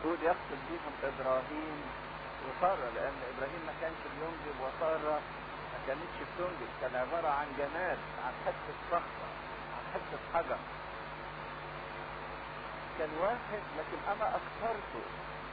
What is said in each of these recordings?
يقول يقصد بهم ابراهيم وساره لان ابراهيم ما كانش بينجب وساره ما كانتش بتنجب كان عباره عن جماد عن حته صخره عن حته حجر كان واحد لكن انا اكثرته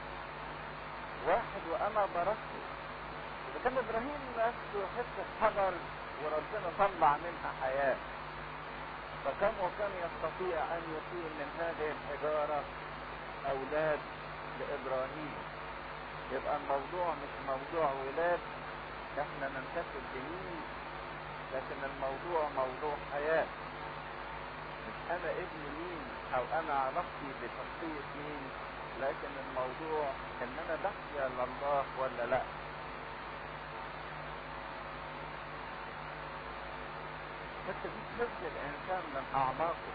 واحد وانا بركته اذا كان ابراهيم نفسه حته حجر وربنا طلع منها حياه فكم وكم يستطيع ان يقيم من هذه الحجاره اولاد لابراهيم يبقى الموضوع مش موضوع ولاد احنا ننتسب لمين لكن الموضوع موضوع حياه مش انا ابن مين او انا علاقتي بشخصيه مين لكن الموضوع ان انا بحيا لله ولا لا بس دي تهز الانسان من اعماقه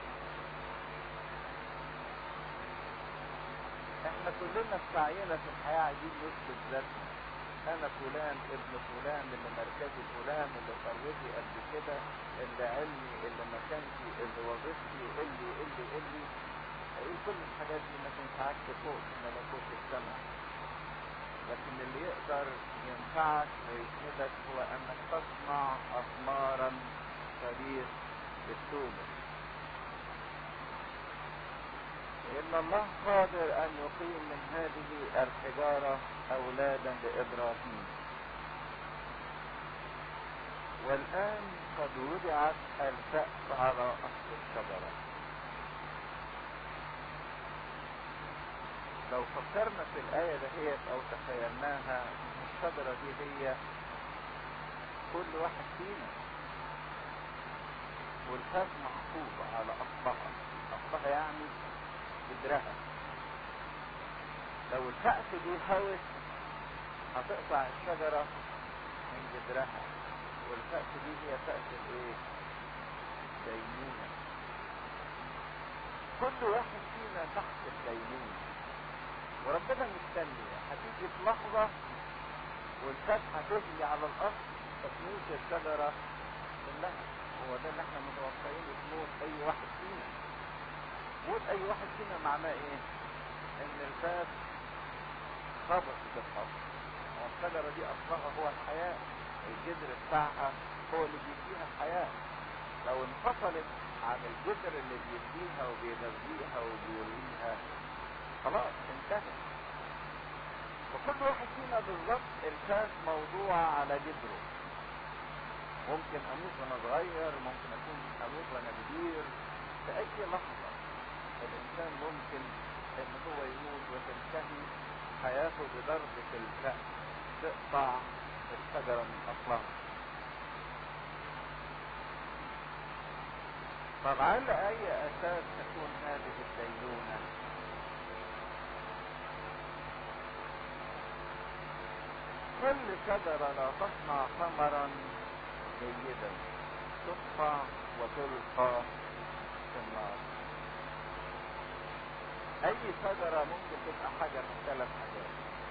احنا كلنا في سعينا في الحياه عايزين نثبت ذاتنا انا فلان ابن فلان اللي مركزي فلان اللي ثروتي قد كده اللي علمي اللي مكانتي اللي وظيفتي اللي اللي اللي ايه كل الحاجات دي ما تنفعكش فوق في ملكوت السماء لكن اللي يقدر ينفعك ويسندك هو انك تصنع اثمارا فريق بالتوبه إن الله قادر أن يقيم من هذه الحجارة أولادا لإبراهيم والآن قد وضعت الكأس على أصل الشجرة لو فكرنا في الآية دهيت أو تخيلناها الشجرة دي هي كل واحد فينا والكأس محفوظ على أصلها أصلها يعني جدرها لو الكأس دي هوت هتقطع الشجرة من جدرها والكأس دي هي كأس الايه؟ الدينونة كل واحد فينا تحت الدينونة وربنا مستني هتيجي في لحظة والكأس هتجري على الأرض فتموت الشجرة كلها هو ده اللي احنا متوقعين تموت أي واحد فينا موت اي واحد فينا معناه ايه ان الفاس خبط في الحرب والشجرة دي اصلها هو الحياة الجذر بتاعها هو اللي بيديها الحياة لو انفصلت عن الجذر اللي بيديها وبيغذيها وبيرويها خلاص انتهت وكل واحد فينا بالظبط الفاس موضوع على جذره ممكن اموت وانا صغير ممكن اكون اموت وانا كبير في اي لحظة الانسان ممكن ان هو يموت وتنتهي حياته بضربة الكأس تقطع الشجرة من اصلها طب على اي اساس تكون هذه الدينونة كل شجرة لا تصنع ثمرا جيدا تقطع وتلقى في النار اي شجرة ممكن تبقى حاجة من ثلاث حاجات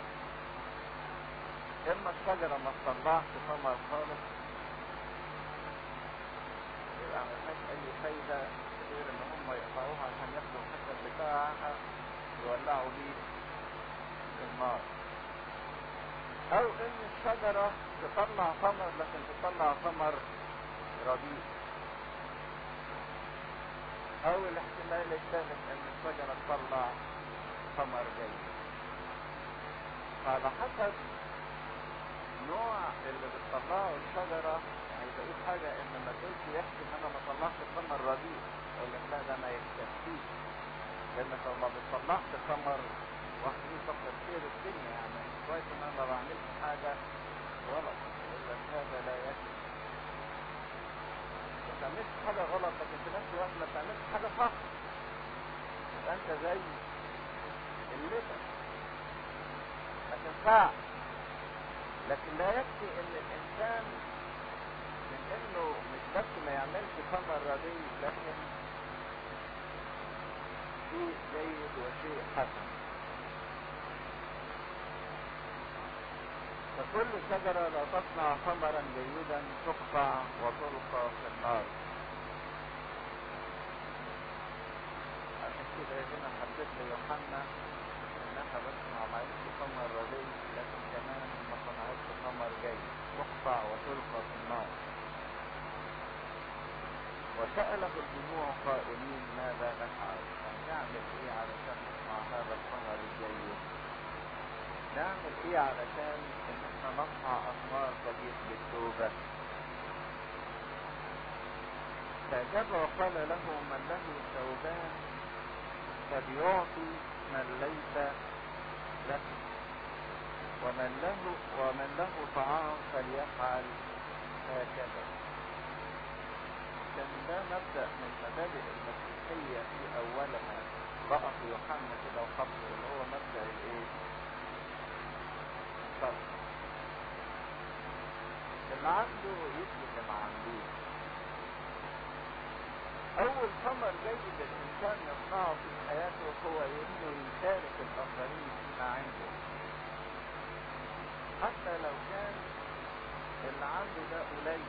اما الشجرة ما تطلعش ثمر خالص يبقى ملهاش اي فايدة غير ان هم يقطعوها عشان ياخدوا الحشر بتاعها يولعوا بيه في النار او ان الشجرة تطلع ثمر لكن تطلع ثمر رديء او الاحتمال الثالث ان الشجرة تطلع ثمر جيد فعلى حسب نوع اللي بتطلعه الشجرة عايز اقول حاجة ان ما تقولش يحكي ان انا ما طلعش ثمر رديء اقول لك لا ده ما يكفيش لانك لو ما بتطلعش ثمر واحد يقول كتر خير الدنيا يعني كويس ان انا ما بعملش حاجة غلط يقول لك هذا لا يكفي ما تعملش حاجة غلط لكن في نفس الوقت ما تعملش حاجة صح يبقى انت زي اللبن ما تنفعش لكن لا يكفي ان الانسان من انه مش بس ما يعملش ثمر رديء لكن شيء جيد وشيء حسن فكل شجرة لا تصنع ثمرا جيدا تقطع وتلقى في النار عشان كده هنا حدث لي يوحنا انها بس وسأله الجموع قائلين ماذا نفعل نعمل ايه علشان نصنع هذا الثمر الجيد نعمل ايه علشان ان احنا نصنع اثمار تليق بالتوبة فأجاب وقال له من له ثوبان فليعطي من ليس له ومن له ومن له طعام فليفعل هكذا كان ده مبدأ من مبادئ المسيحية في أولها بقى في يوحنا كده وخط اللي هو مبدأ الإيه؟ الصرف اللي عنده يدي اللي ما عندوش أول ثمر جيد الإنسان يصنعه في حياته هو إنه يشارك الآخرين فيما عنده حتى لو كان اللي عنده ده قليل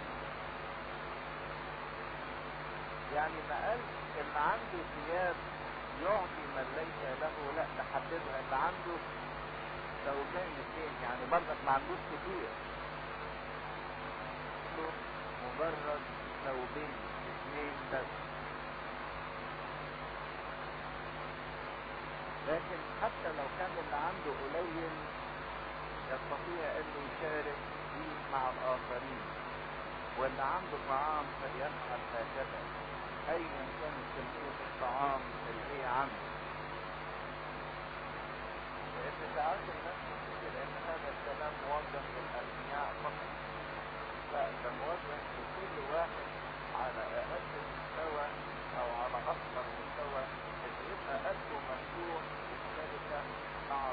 يعني ما قال اللي عنده ثياب يعطي من ليس له لا تحددها اللي عنده زوجين اثنين يعني برضك ما عندوش كتير مجرد ثوبين اثنين بس لكن حتى لو كان اللي عنده قليل يستطيع انه يشارك فيه مع الاخرين واللي عنده طعام فليفعل هكذا ايا كانت كمية الطعام اللي هي عنده لان ساعات الناس تفتكر ان هذا الكلام موجه للاغنياء فقط لا ده موجه لكل واحد على اقل مستوى او على اكبر مستوى اللي يبقى قلبه مفتوح للشركة مع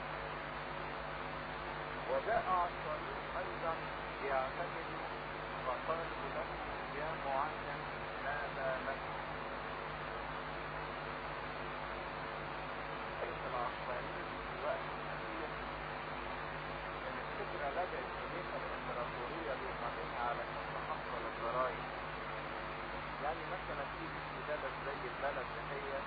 وجاء عشرين ايضا يعتمد فقالوا له يا معلم ماذا لك حيث العشرين في وقت كثير ان الفكرة لجأت اليها الامبراطورية الرومانية علشان تحصل الضرائب يعني مثلا تيجي في بلد زي البلد دهيت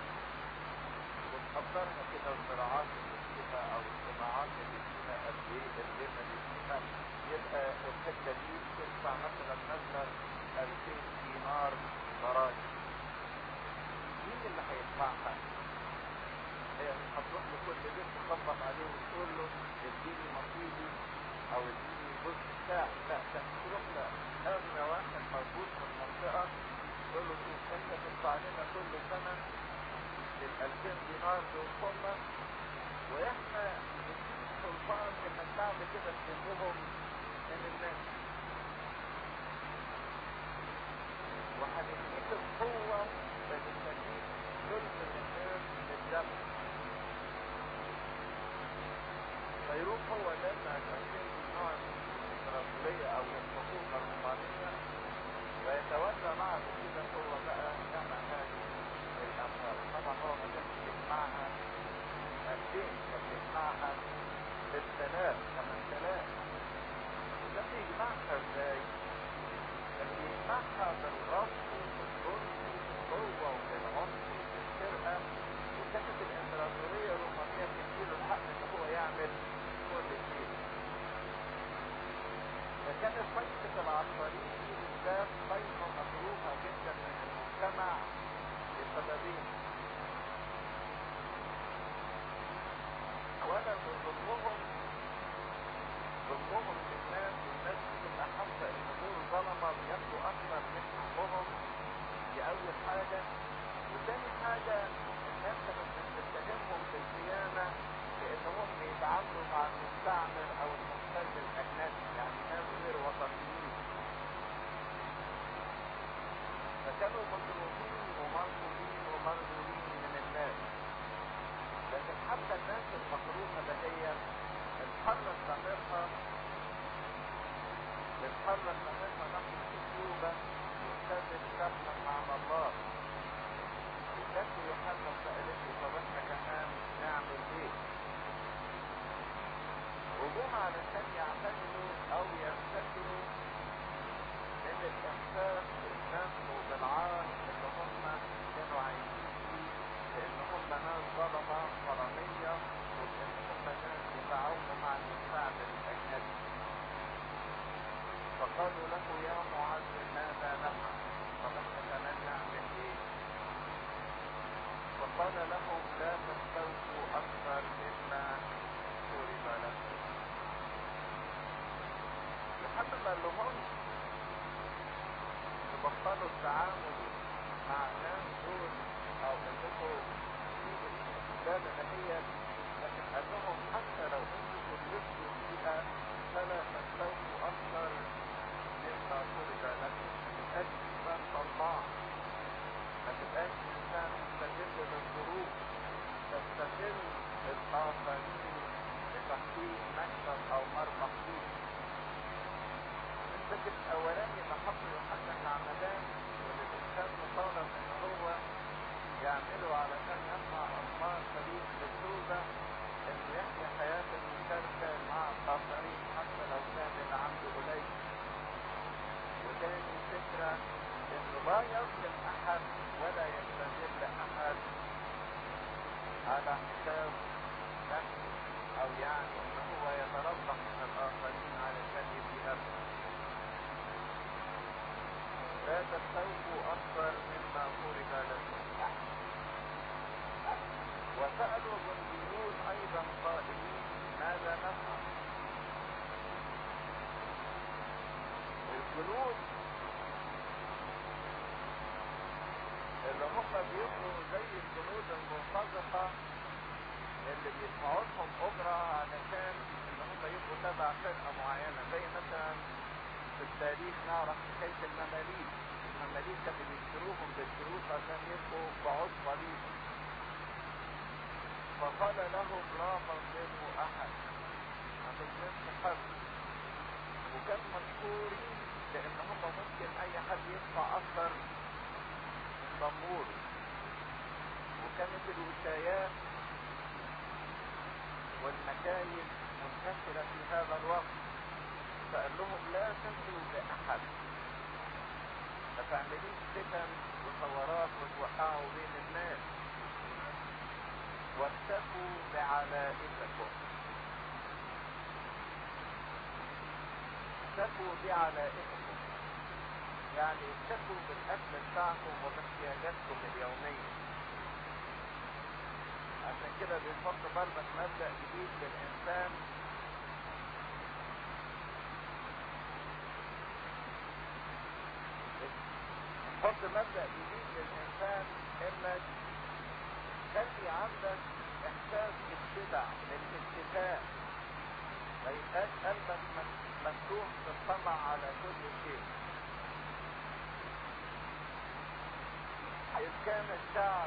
وتقدرها كده الزراعات اللي فيها او الصناعات اللي فيها قد ايه الربح اللي فيها يبقى الحته دي تدفع مثلا مبلغ 2000 دينار ضرائب مين اللي هيدفعها؟ هي مش هتروح لكل بيت تخبط عليه وتقول له اديني نصيبي او اديني الجزء بتاعي لا ده تروح لاغنى واحد موجود في المنطقه تقول له شوف انت تدفع لنا كل سنه ال 2000 دينار دول هم واحنا نديك سلطان انك بعد كده تلمهم من الناس وهنديك القوة بنسميه ظلم الناس بالدم فيروح هو دافع ال 2000 دينار الإسرائيلية أو الحكومة الرومانية ويتولى بعد كده هو بقى جمع هذه الأموال طبعا هو ما كانش بيجمعها 2000 كان بيجمعها بالثلاث 8000 ده بيجمعها ازاي؟ كان بيجمعها بالرفض وبالظلم وبالقوة وبالعنف وبالسرقة وكانت الإمبراطورية الرومانية بتديله الحق إن هو يعمل كل شيء. فكانت قيمة العصارين دي بالذات قيمة مكروهة جدا من المجتمع لسببين. اولا ظلمهم ظلمهم للناس والناس بتبقى حاسه ان دول ظلمه بياخدوا اكثر من حقهم دي اول حاجه وتاني حاجه الناس كانت بتتهمهم بالخيانه لانهم بيتعاملوا مع المستعمر او المحتل الاجنبي يعني ناس غير وطنيين فكانوا مظلومين ومرفوضين ومرذولين من الناس لكن حتى الناس المكروهة دهيا اتحرك ضميرها اتحرك ضميرها نحو التوبة وابتدت تبحث عن الله وكانت يوحنا سألت له طب احنا كمان نعمل ايه؟ وجم علشان يعتمدوا او يفتكروا ان الاحساس بالذنب وبالعار اللي هم كانوا عايشين فيه لان هم ناس ظلمه حراميه وان هم ناس يتعاونوا مع المستعمر الاجنبي فقالوا له يا معلم ماذا نفعل؟ طب احنا تبطلوا التعامل مع الناس دول او انكم لا هي لكن قال لهم حتى لو انتم كلفتوا فيها فلا تستووا اكثر مما فرض لكم ما تبقاش انسان طماع ما تبقاش انسان مستغل للظروف تستغل الاخرين لتحقيق مكسب او مربح فيه الفكر الاولاني اللي حطه يوحنا المعمدان واللي الانسان مطالب ان هو يعمله علشان يصنع اثمار فريق بالتوبه انه يحيا حياه المشاركه مع الاخرين حتى لو كان اللي عنده قليل وتاني فكره انه لا يظلم احد ولا يستغل احد على حساب نفسه او يعني ان هو يتربح من الاخرين علشان يدي نفسه لا تستوفوا اكثر مما فرض لكم وسألوا الجنديون ايضا قائلين ماذا نفعل الجنود اللي هم بيبقوا زي الجنود المرتزقة اللي بيدفعوا لهم اجرة علشان ان هم يبقوا تبع فرقة معينة زي مثلا في التاريخ نعرف حكاية المماليك المماليك كانوا بيشتروهم بالفلوس عشان يبقوا بعض صليب فقال لهم لا تظلموا احد ما تظلمش حد وكان مشهورين لان هم ممكن اي حد يدفع اكتر من ضموره وكانت الوشايات والمكايد منتشرة في هذا الوقت فقال لهم لا تنسوا بأحد ما تعمليش فتن وثورات وتوقعوا بين الناس واكتفوا بعلائقكم اكتفوا بعلائقكم يعني اكتفوا بالاكل بتاعكم وباحتياجاتكم اليوميه عشان كده بيحط برضك مبدا جديد للانسان حط مبدا جديد للانسان انك خلي عندك احساس بالشبع بالاكتفاء ما يبقاش قلبك مفتوح بالطمع على كل شيء إذ كان الشعب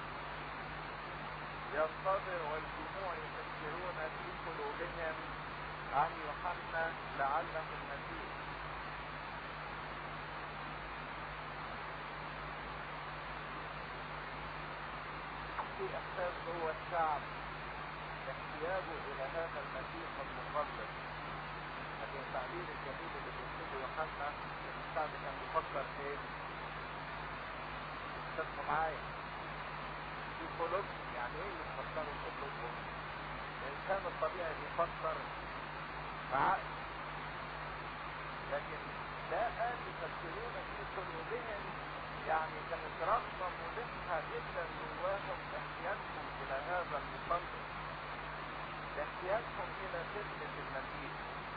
ينتظر والجموع يفكرون في قلوبهم عن يوحنا لعله المسيح في احساس جوه الشعب احتياجه الى هذا المسيح المخلص لكن التعبير الجميل اللي بيكتبه يوحنا ان الشعب كان بيفكر ايه؟ اتفقوا معايا في قلوبهم يعني ايه يفكروا في قلوبهم؟ الانسان الطبيعي بيفكر بعقل لكن لا قال يفكرون في قلوبهم يعني كانت رغبة ملحة جدا جواهم احتياجهم إلى هذا المخلص احتياجهم إلى خدمة المسيح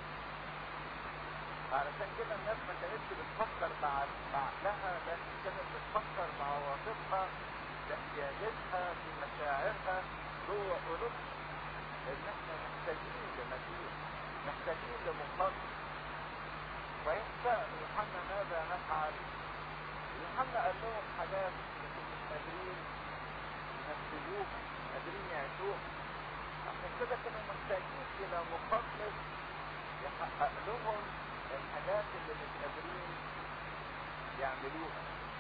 علشان كده الناس ما كانتش بتفكر بعقلها لكن كانت بتفكر بعواطفها باحتياجاتها في مشاعرها جوه قلوبها ان احنا محتاجين لمسيح محتاجين لمخلص ويسأل يوحنا ماذا نفعل يوحنا قال لهم حاجات لكن مش قادرين ينفذوها قادرين يعيشوها عشان كده كانوا محتاجين الى مخلص يحقق لهم الحاجات اللي مش قادرين يعملوها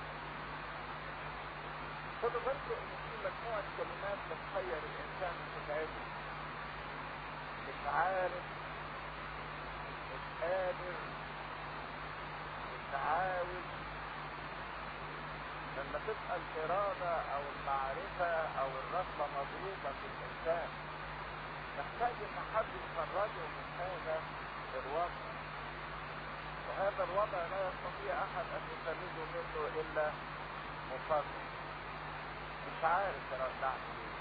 خدوا بالكم ان في مجموعة كلمات بتخير الانسان وتتعبه مش عارف مش قادر مش عاوز لما تبقى الإرادة أو المعرفة أو الرغبة مضروبة في الإنسان محتاج إن حد يخرجه من هذا الوضع وهذا الوضع لا يستطيع أحد أن يخرجه منه إلا مفرط مش عارف أنا أعمل إيه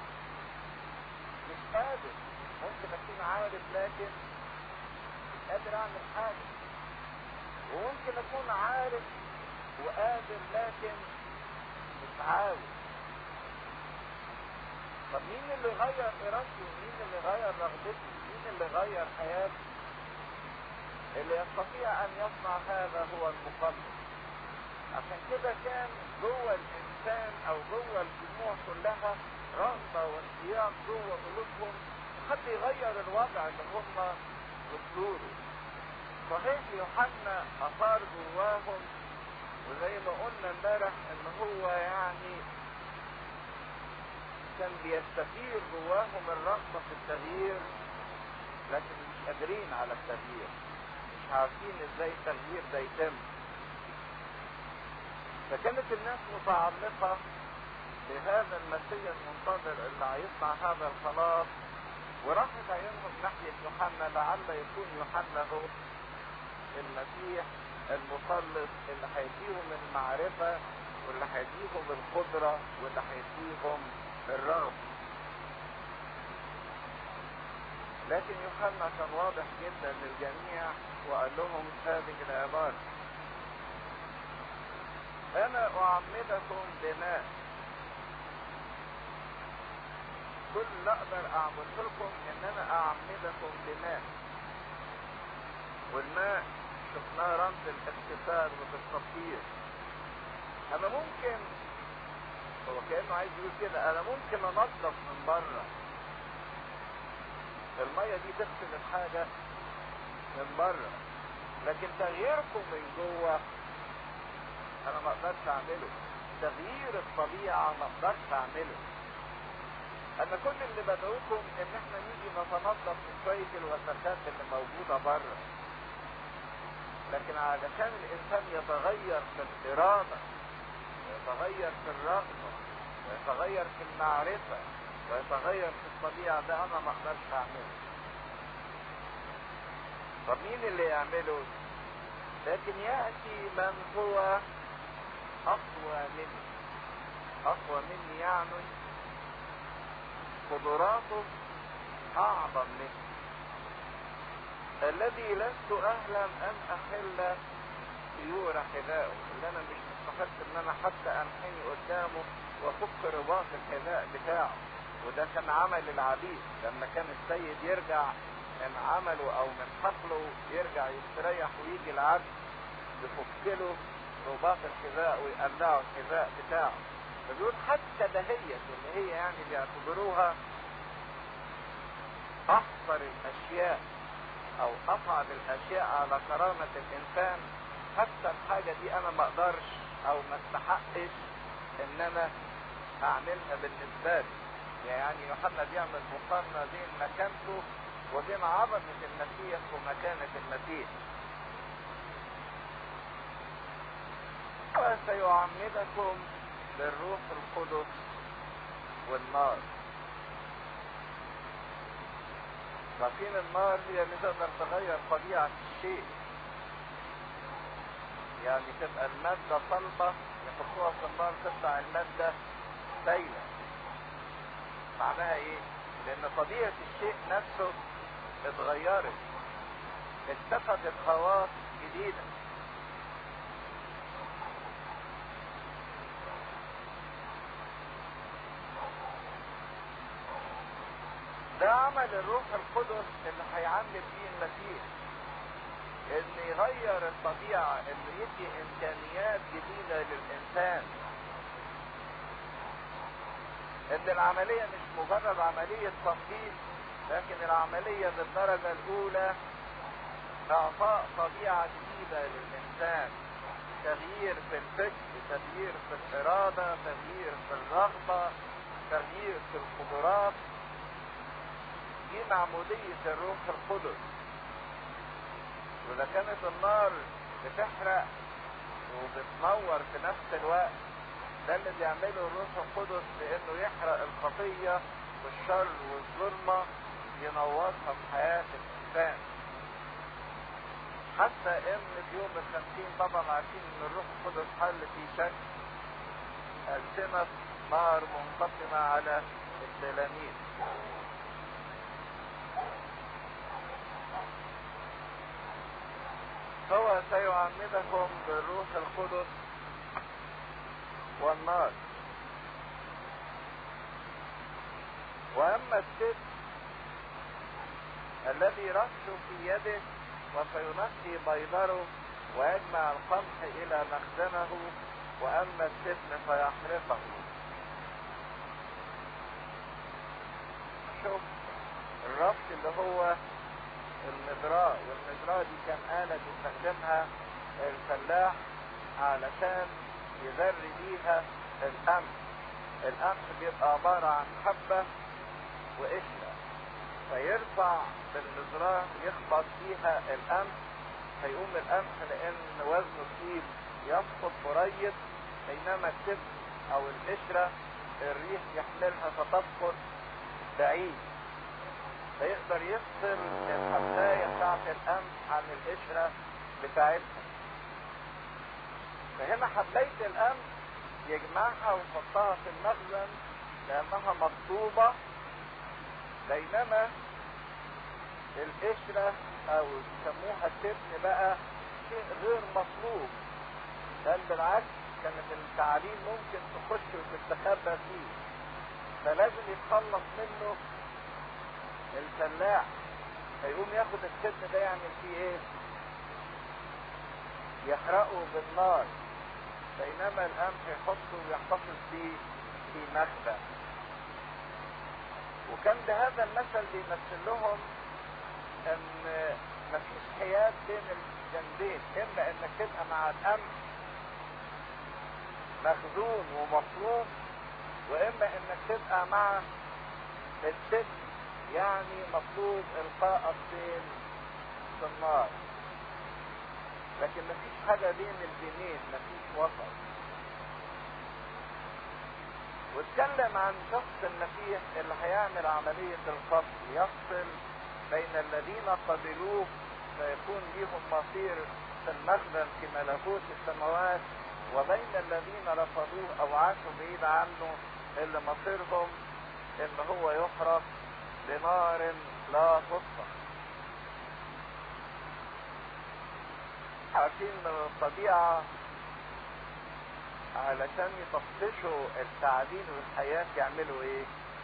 مش قادر ممكن أكون عارف لكن مش قادر أعمل حاجة وممكن أكون عارف وقادر لكن مش عاوز طب مين اللي غير ارادتي ومين اللي غير رغبتي مين اللي غير حياتي اللي يستطيع ان يصنع هذا هو المقدس عشان كده كان جوه الانسان او جوه الجموع كلها رغبه واشتياق جوه قلوبهم حد يغير الوضع اللي هم وصلوا له صحيح يوحنا اثار جواهم وزي ما قلنا امبارح ان هو يعني كان بيستثير جواهم الرغبة في التغيير لكن مش قادرين على التغيير مش عارفين ازاي التغيير ده يتم فكانت الناس متعلقة بهذا المسيح المنتظر اللي هيصنع هذا الخلاص وراحت عينهم ناحية يوحنا لعل يكون يوحنا هو المسيح المخلص اللي هيديهم المعرفة واللي هيديهم القدرة واللي هيديهم الرغبة لكن يوحنا كان واضح جدا للجميع وقال لهم هذه العبارة أنا أعمدكم بماء كل اللي أقدر أعمله لكم إن أنا أعمدكم بماء والماء شفناه رمز الاغتسال والتطهير انا ممكن هو كانه عايز يقول كده انا ممكن انظف من بره الميه دي تغسل الحاجه من بره لكن تغييركم من جوه انا ما اقدرش اعمله تغيير الطبيعه ما اقدرش اعمله انا كل اللي بدعوكم ان احنا نيجي نتنظف من شويه الوسخات اللي موجوده بره لكن علشان الانسان يتغير في الاراده ويتغير في الرغبه ويتغير في المعرفه ويتغير في الطبيعه ده انا ما اقدرش اعمله طب مين اللي يعمله لكن ياتي من هو اقوى مني اقوى مني يعني قدراته اعظم مني الذي لست اهلا ان احل سيور حذائه اللي انا مش مستحق ان انا حتى انحني قدامه وافك رباط الحذاء بتاعه وده كان عمل العبيد لما كان السيد يرجع من عمله او من حقله يرجع يستريح ويجي العبد يفك له رباط الحذاء ويقلعه الحذاء بتاعه فبيقول حتى دهية اللي هي يعني بيعتبروها احقر الاشياء او اصعب الاشياء على كرامة الانسان حتى الحاجة دي انا ما اقدرش او ما استحقش ان انا اعملها بالنسبة لي يعني يوحنا بيعمل مقارنة بين مكانته وبين عظمة المسيح ومكانة المسيح وسيعمدكم بالروح القدس والنار عارفين النار هي اللي تقدر تغير طبيعة الشيء يعني تبقى المادة صلبة يحطوها في النار تطلع المادة سايلة معناها ايه؟ لأن طبيعة الشيء نفسه اتغيرت اتخذت خواص جديدة ده عمل الروح القدس اللي هيعمل فيه المسيح ان يغير الطبيعة انه يدي امكانيات جديدة للانسان ان العملية مش مجرد عملية تنظيف لكن العملية بالدرجة الاولى اعطاء طبيعة جديدة للانسان تغيير في الفكر تغيير في الارادة تغيير في الرغبة تغيير في القدرات دي معمودية الروح القدس وإذا كانت النار بتحرق وبتنور في نفس الوقت ده اللي بيعمله الروح القدس بإنه يحرق الخطية والشر والظلمة ينورها في حياة الإنسان حتى إن في يوم الخمسين طبعا عارفين إن الروح القدس حل في شكل ألسنة نار منقسمة على التلاميذ هو سيعمدكم بالروح القدس والنار واما الست الذي رش في يده وسينقي بيضره ويجمع القمح الى مخزنه واما السفن فيحرقه شوف الربط اللي هو المزراء والمزراء دي كان آلة يستخدمها الفلاح علشان يذري بيها القمح القمح بيبقى عبارة عن حبة وقشرة فيرفع بالمزرعة يخبط فيها القمح فيقوم القمح لأن وزنه تقيل يسقط قريب بينما السفن أو القشرة الريح يحملها فتسقط بعيد فيقدر يفصل الحباية بتاعت القمح عن القشرة بتاعتها فهنا حباية القمح يجمعها ويحطها في المخزن لأنها مطلوبة بينما القشرة أو يسموها التبن بقى شيء غير مطلوب بل بالعكس كانت التعابين ممكن تخش وتستخبى فيه فلازم يتخلص منه الفلاح فيقوم ياخد التبن ده يعمل فيه ايه؟ يحرقه بالنار بينما القمح يحطه ويحتفظ بيه في مخبأ وكان بهذا المثل بيمثل لهم ان مفيش حياد بين الجنبين اما انك تبقى مع القمح مخزون ومطلوب واما انك تبقى مع السجن يعني مطلوب القاء الطين في النار لكن مفيش حاجة بين البنين مفيش وسط واتكلم عن شخص المسيح اللي هيعمل عملية الفصل يفصل بين الذين قبلوه فيكون ليهم مصير في المخزن في ملكوت السماوات وبين الذين رفضوه او عاشوا بعيد عنه اللي مصيرهم ان هو يحرق بنار لا تطفأ عارفين من الطبيعة علشان يطفشوا التعدين والحياة يعملوا ايه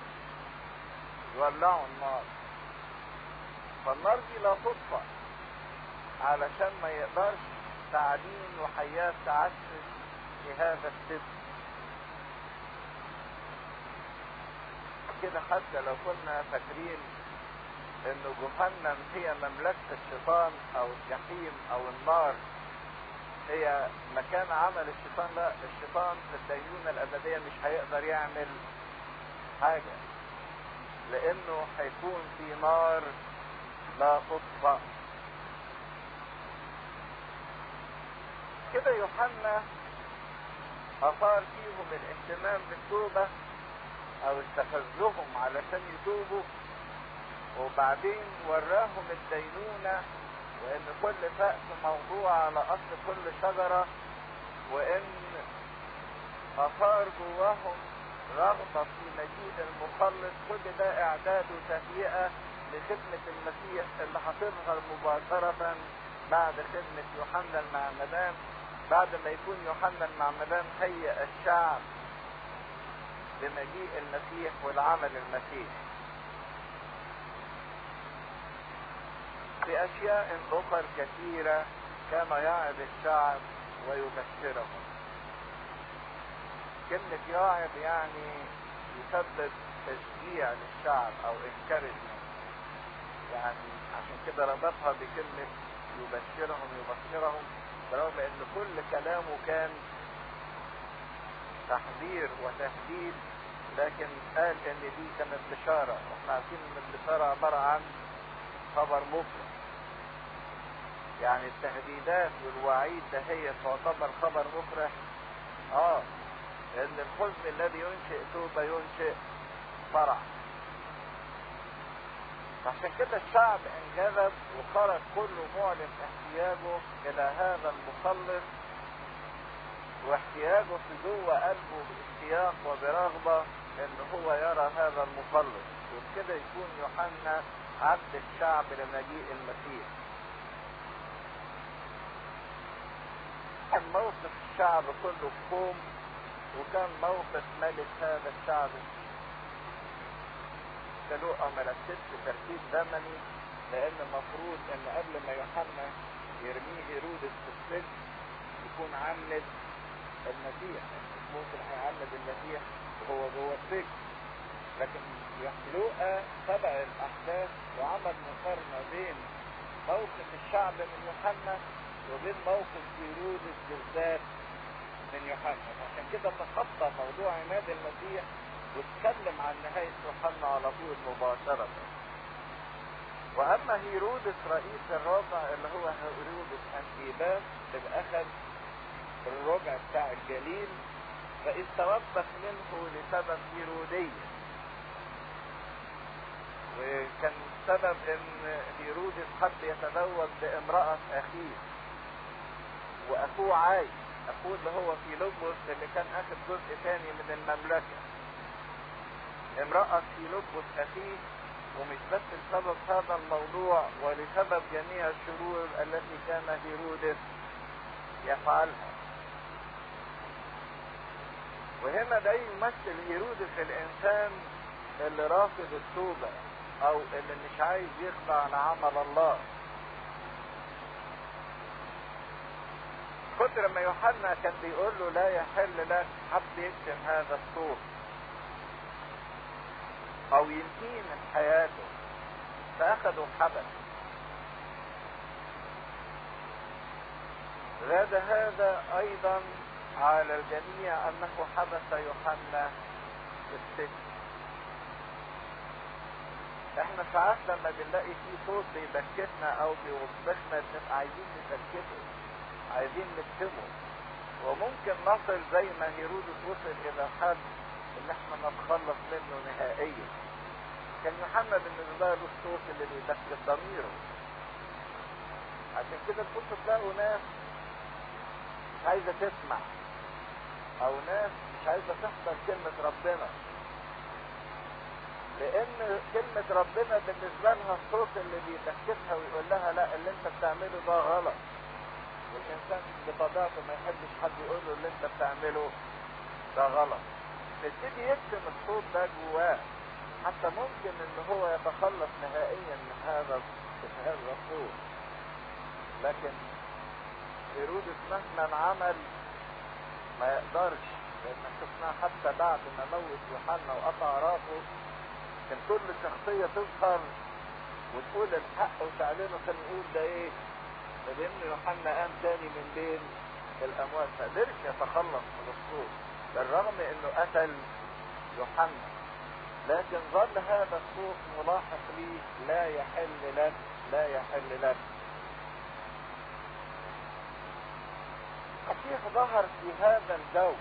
يولعوا النار فالنار دي لا تطفأ علشان ما يقدرش تعدين وحياة تعشش في هذا السبب كده حتى لو كنا فاكرين ان جهنم هي مملكة الشيطان او الجحيم او النار هي مكان عمل الشيطان لا الشيطان في الدينونة الابدية مش هيقدر يعمل حاجة لانه هيكون في نار لا تطفأ كده يوحنا اثار فيهم الاهتمام بالتوبة او استفزهم علشان يتوبوا وبعدين وراهم الدينونة وان كل فأس موضوع على اصل كل شجرة وان اثار جواهم رغبة في مجيء المخلص كل ده اعداد وتهيئة لخدمة المسيح اللي هتظهر مباشرة بعد خدمة يوحنا المعمدان بعد ما يكون يوحنا المعمدان هيئ الشعب بمجيء المسيح والعمل المسيح في اشياء اخر كثيرة كان يعظ الشعب ويبشرهم كلمة يعظ يعني يسبب تشجيع للشعب او encouragement يعني عشان كده ربطها بكلمة يبشرهم يبشرهم برغم ان كل كلامه كان تحذير وتهديد لكن قال ان دي كانت بشارة واحنا عارفين ان البشارة عبارة عن خبر مفرح يعني التهديدات والوعيد ده هي تعتبر خبر مفرح اه لان الحزن الذي ينشئ توبة ينشئ فرح عشان كده الشعب انجذب وخرج كله معلن احتياجه الى هذا المخلص واحتياجه في جوه قلبه باشتياق وبرغبة ان هو يرى هذا المخلص وبكده يكون يوحنا عبد الشعب لمجيء المسيح كان موقف الشعب كله في قوم وكان موقف ملك هذا الشعب لوقا ما ركزش ترتيب زمني لان المفروض ان قبل ما يوحنا يرميه هيرودس في السجن يكون عمد المسيح مش ممكن هيعمد المسيح وهو جوه السجن لكن لوقا تبع الاحداث وعمل مقارنه بين موقف الشعب من يوحنا وبين موقف هيرودس بالذات من يوحنا عشان كده تخطى موضوع عماد المسيح واتكلم عن نهاية يوحنا على طول مباشرة واما هيرودس رئيس الرابع اللي هو هيرودس انتيباس اللي اخذ الربع بتاع الجليل فاذ توبخ منه لسبب هيرودية وكان سبب ان هيرودس حب يتزوج بامرأة اخيه واخوه عايش اخوه اللي هو فيلبس اللي كان اخذ جزء ثاني من المملكة امرأة فيلبس اخيه ومش بس بسبب هذا الموضوع ولسبب جميع الشرور التي كان هيرودس يفعلها وهنا ده يمثل هيرودس الانسان اللي رافض التوبة او اللي مش عايز يخضع لعمل الله كنت لما يوحنا كان بيقول له لا يحل لك حب يكتم هذا الصوت او ينتهي من حياته فاخذوا حبس زاد هذا ايضا على الجميع انه حبس يوحنا في السجن احنا ساعات لما بنلاقي في صوت بيبكتنا او بيوبخنا بنبقى عايزين نسكته عايزين نكتمه وممكن نصل زي ما هيرودس وصل الى حد ان احنا نتخلص منه نهائيا كان يوحنا بالنسبه له الصوت اللي بيبكت ضميره عشان كده تبص تلاقوا ناس مش عايزه تسمع او ناس مش عايزه تحضر كلمه ربنا لان كلمة ربنا بالنسبة لها الصوت اللي بيبكتها ويقول لها لا اللي انت بتعمله ده غلط والانسان بطبيعته ما يحبش حد يقول له اللي انت بتعمله ده غلط يبتدي يكتم الصوت ده جواه حتى ممكن ان هو يتخلص نهائيا من هذا من هذا الصوت لكن هيرودس مهما عمل ما يقدرش لان شفناه حتى بعد ما موت يوحنا وقطع راسه كان كل شخصية تظهر وتقول الحق وتعلنه كان يقول ده ايه ده بان يوحنا قام تاني من بين الاموات ما قدرش يتخلص من الصوت بالرغم انه قتل يوحنا لكن ظل هذا الصوت ملاحق ليه لا يحل لك لا يحل لك المسيح ظهر في هذا الجو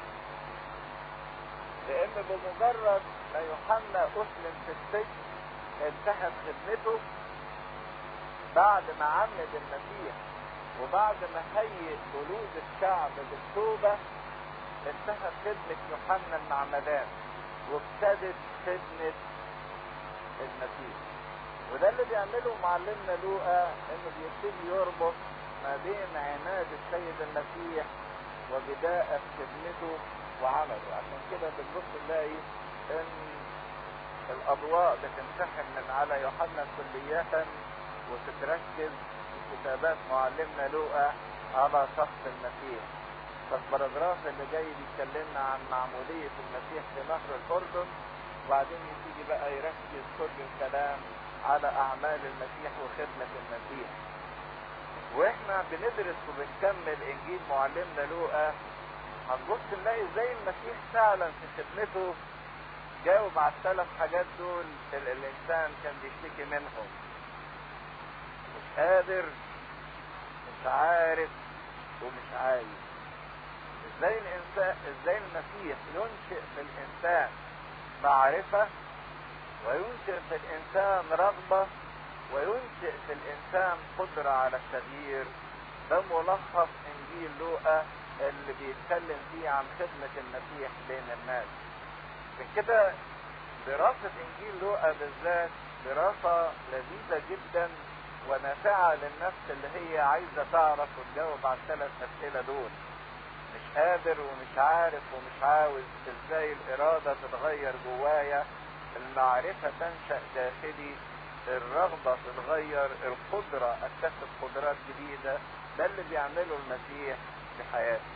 لان بمجرد ما يوحنا اسلم في السجن انتهت خدمته بعد ما عمد المسيح وبعد ما هيئ جلود الشعب بالتوبة انتهت خدمة يوحنا المعمدان وابتدت خدمة المسيح وده اللي بيعمله معلمنا لوقا انه بيبتدي يربط ما بين عناد السيد المسيح وبداءة خدمته وعمله عشان كده بنبص نلاقي ان الاضواء بتنسحب من على يوحنا كلية وتتركز في كتابات معلمنا لوقا على شخص المسيح فالبراجراف اللي جاي بيتكلمنا عن معمودية المسيح في نهر الأردن وبعدين يبتدي بقى يركز كل الكلام على أعمال المسيح وخدمة المسيح واحنا بندرس وبنكمل انجيل معلمنا لوقا هنبص نلاقي ازاي المسيح فعلا في خدمته جاوب على الثلاث حاجات دول اللي الانسان كان بيشتكي منهم مش قادر مش عارف ومش عايز ازاي الانسان ازاي المسيح ينشئ في الانسان معرفة وينشئ في الانسان رغبة وينشئ في الانسان قدرة على التغيير ده ملخص انجيل لوقا اللي بيتكلم فيه عن خدمة المسيح بين الناس عشان كده دراسة انجيل لوقا بالذات دراسة لذيذة جدا ونافعة للنفس اللي هي عايزة تعرف وتجاوب على الثلاث اسئلة دول مش قادر ومش عارف ومش عاوز ازاي الإرادة تتغير جوايا المعرفة تنشأ داخلي الرغبة تتغير القدرة اكتسب قدرات جديدة ده اللي بيعمله المسيح في حياتي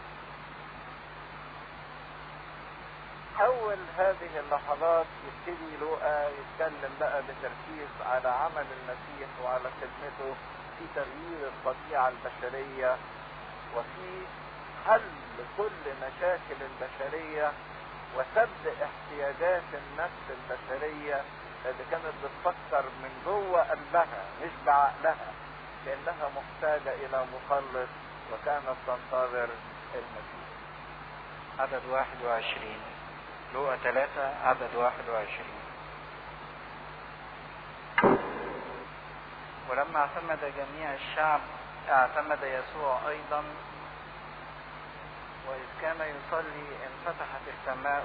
أول هذه اللحظات يبتدي لوقا يتكلم بقى بتركيز على عمل المسيح وعلى خدمته في تغيير الطبيعة البشرية وفي حل كل مشاكل البشرية وسد احتياجات النفس البشرية اللي كانت بتفكر من جوه قلبها مش بعقلها لانها محتاجة الى مخلص وكانت تنتظر المسيح عدد 21 لوقا 3 عدد 21 ولما اعتمد جميع الشعب اعتمد يسوع ايضا واذ كان يصلي انفتحت السماء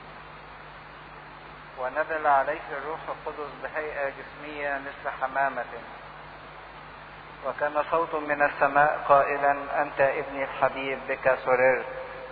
ونزل عليه الروح القدس بهيئة جسمية مثل حمامة وكان صوت من السماء قائلا أنت ابني الحبيب بك سررت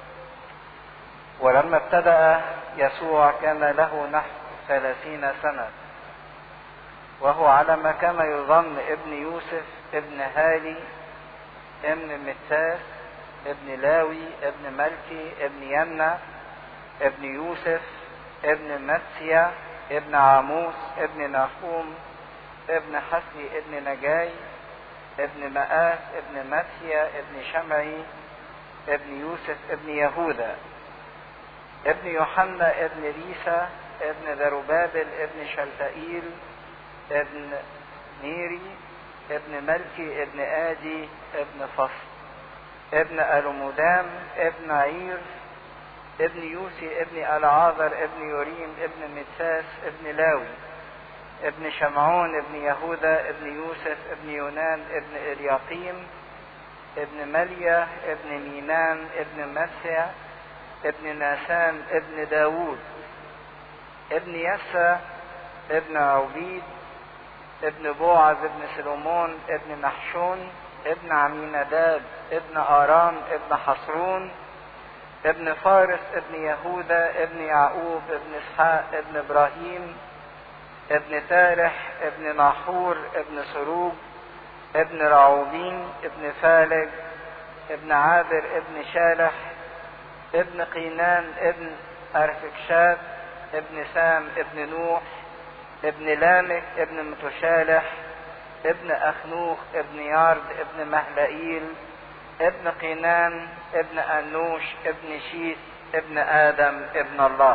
ولما ابتدأ يسوع كان له نحو ثلاثين سنة وهو على ما كان يظن ابن يوسف ابن هالي ابن متاس ابن لاوي ابن ملكي ابن ينا ابن يوسف ابن متسيا ابن عاموس ابن ناحوم ابن حسي ابن نجاي ابن مآس ابن متسيا ابن شمعي ابن يوسف ابن يهوذا ابن يوحنا ابن ريسا ابن ذربابل ابن شلتائيل ابن نيري ابن ملكي ابن آدي ابن فصل ابن ألمودام ابن عير ابن يوسي ابن العاذر ابن يوريم ابن متساس ابن لاوي ابن شمعون ابن يهوذا ابن يوسف ابن يونان ابن الياقيم ابن مليا ابن مينان ابن مسيا ابن ناسان ابن داوود ابن يسى ابن عبيد ابن بوعز ابن سلومون ابن نحشون ابن عميناداب ابن آرام ابن حصرون ابن فارس ابن يهوذا ابن يعقوب ابن اسحاق ابن ابراهيم ابن تارح ابن ناحور ابن سروج ابن رعوبين ابن فالج ابن عابر ابن شالح ابن قينان ابن أرفكشاد ابن سام ابن نوح ابن لامك ابن متشالح ابن أخنوخ ابن يارد ابن مهلئيل ابن قينان ابن أنوش ابن شيث ابن آدم ابن الله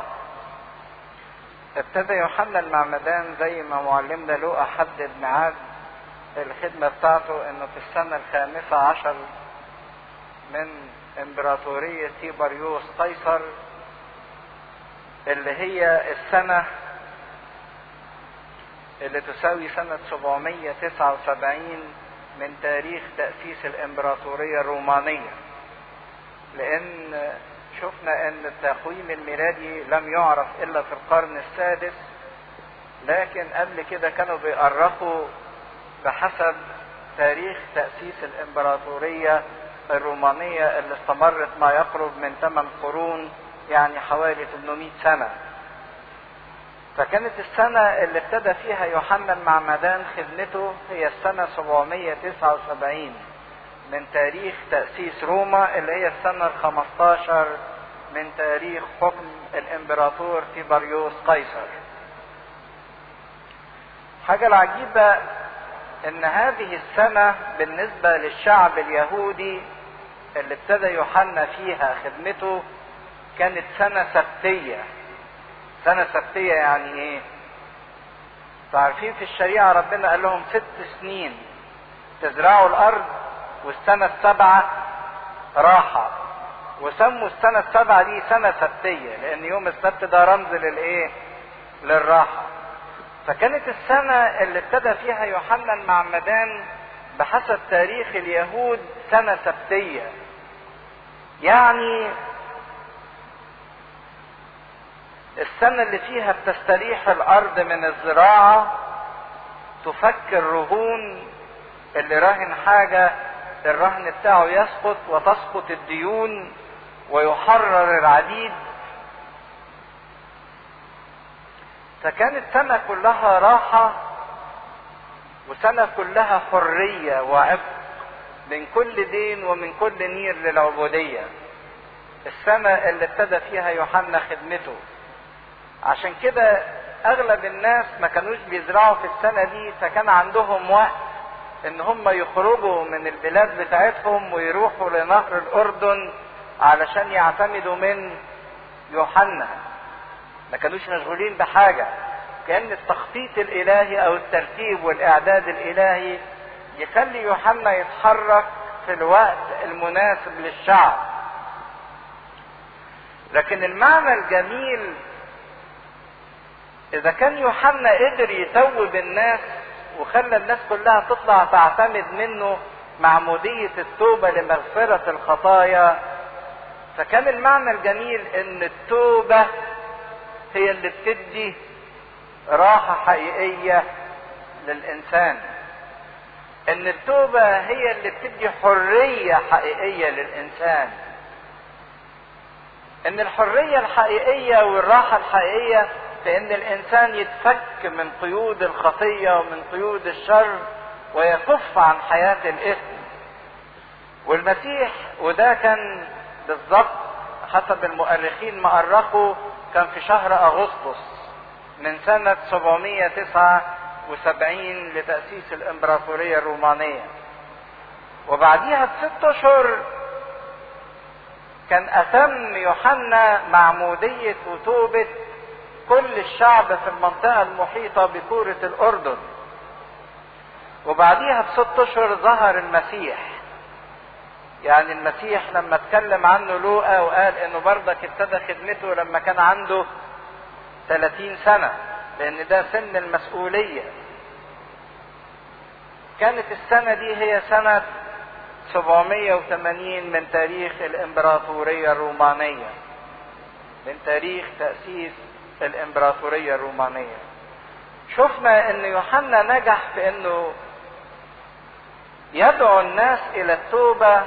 ابتدى يوحنا المعمدان زي ما معلمنا لوقا حدد ميعاد الخدمة بتاعته انه في السنة الخامسة عشر من امبراطورية تيبريوس قيصر اللي هي السنة اللي تساوي سنة 779 من تاريخ تأسيس الامبراطورية الرومانية لان شفنا ان التقويم الميلادي لم يعرف الا في القرن السادس لكن قبل كده كانوا بيؤرخوا بحسب تاريخ تأسيس الامبراطورية الرومانية اللي استمرت ما يقرب من 8 قرون يعني حوالي 800 سنة فكانت السنة اللي ابتدى فيها يوحنا المعمدان خدمته هي السنة 779 من تاريخ تأسيس روما اللي هي السنة ال 15 من تاريخ حكم الامبراطور تيبريوس قيصر. حاجة العجيبة ان هذه السنة بالنسبة للشعب اليهودي اللي ابتدى يوحنا فيها خدمته كانت سنة سبتية. سنة سبتية يعني ايه؟ تعرفين في الشريعة ربنا قال لهم ست سنين تزرعوا الأرض والسنة السابعة راحة وسموا السنة السابعة دي سنة سبتية لأن يوم السبت ده رمز للإيه؟ للراحة. فكانت السنة اللي ابتدى فيها يوحنا المعمدان بحسب تاريخ اليهود سنة سبتية. يعني السنة اللي فيها بتستريح الأرض من الزراعة تفك الرهون اللي راهن حاجة الرهن بتاعه يسقط وتسقط الديون ويحرر العبيد فكانت سنة كلها راحة وسنة كلها حرية وعفق من كل دين ومن كل نير للعبودية السنة اللي ابتدى فيها يوحنا خدمته عشان كده اغلب الناس ما كانوش بيزرعوا في السنة دي فكان عندهم وقت ان هم يخرجوا من البلاد بتاعتهم ويروحوا لنهر الاردن علشان يعتمدوا من يوحنا ما كانوش مشغولين بحاجة كان التخطيط الالهي او الترتيب والاعداد الالهي يخلي يوحنا يتحرك في الوقت المناسب للشعب لكن المعنى الجميل اذا كان يوحنا قدر يتوب الناس وخلى الناس كلها تطلع تعتمد منه معمودية التوبة لمغفرة الخطايا فكان المعنى الجميل ان التوبة هي اللي بتدي راحة حقيقية للإنسان ان التوبة هي اللي بتدي حرية حقيقية للإنسان ان الحرية الحقيقية والراحة الحقيقية في ان الانسان يتفك من قيود الخطية ومن قيود الشر ويكف عن حياة الاثم والمسيح وده كان بالضبط حسب المؤرخين ما أرخوا كان في شهر أغسطس من سنة 779 لتأسيس الإمبراطورية الرومانية وبعديها بست أشهر كان أتم يوحنا معمودية وتوبة كل الشعب في المنطقة المحيطة بكورة الأردن وبعديها بست أشهر ظهر المسيح يعني المسيح لما اتكلم عنه لوقا وقال انه برضك ابتدى خدمته لما كان عنده 30 سنة لان ده سن المسؤولية كانت السنة دي هي سنة 780 من تاريخ الامبراطورية الرومانية من تاريخ تأسيس الامبراطورية الرومانية شفنا ان يوحنا نجح في انه يدعو الناس الى التوبة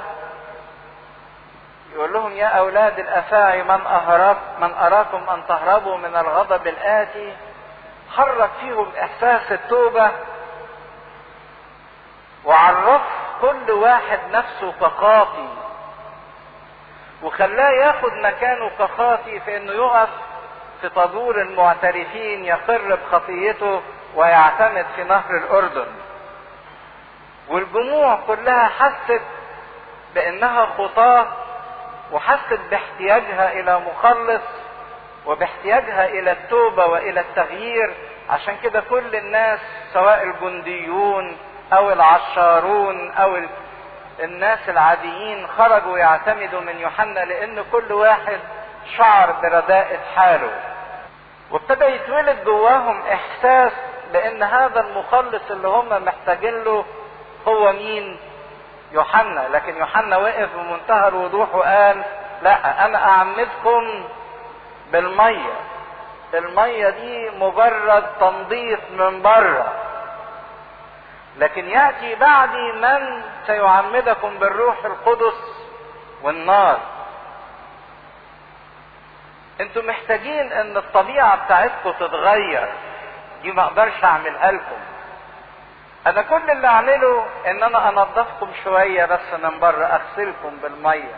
يقول لهم يا اولاد الافاعي من اهرب من اراكم ان تهربوا من الغضب الاتي حرك فيهم احساس التوبة وعرف كل واحد نفسه كخاطي وخلاه ياخد مكانه كخاطي في انه يقف في طابور المعترفين يقر بخطيته ويعتمد في نهر الاردن والجموع كلها حست بانها خطاه وحست باحتياجها الى مخلص وباحتياجها الى التوبه والى التغيير عشان كده كل الناس سواء الجنديون او العشارون او الناس العاديين خرجوا يعتمدوا من يوحنا لان كل واحد شعر برداءة حاله وابتدى يتولد جواهم احساس بان هذا المخلص اللي هم محتاجين له هو مين يوحنا لكن يوحنا وقف بمنتهى الوضوح وقال لا انا اعمدكم بالميه الميه دي مجرد تنظيف من بره لكن ياتي بعدي من سيعمدكم بالروح القدس والنار انتوا محتاجين ان الطبيعه بتاعتكم تتغير دي ما اقدرش اعملها لكم انا كل اللي اعمله ان انا انضفكم شويه بس من بره اغسلكم بالميه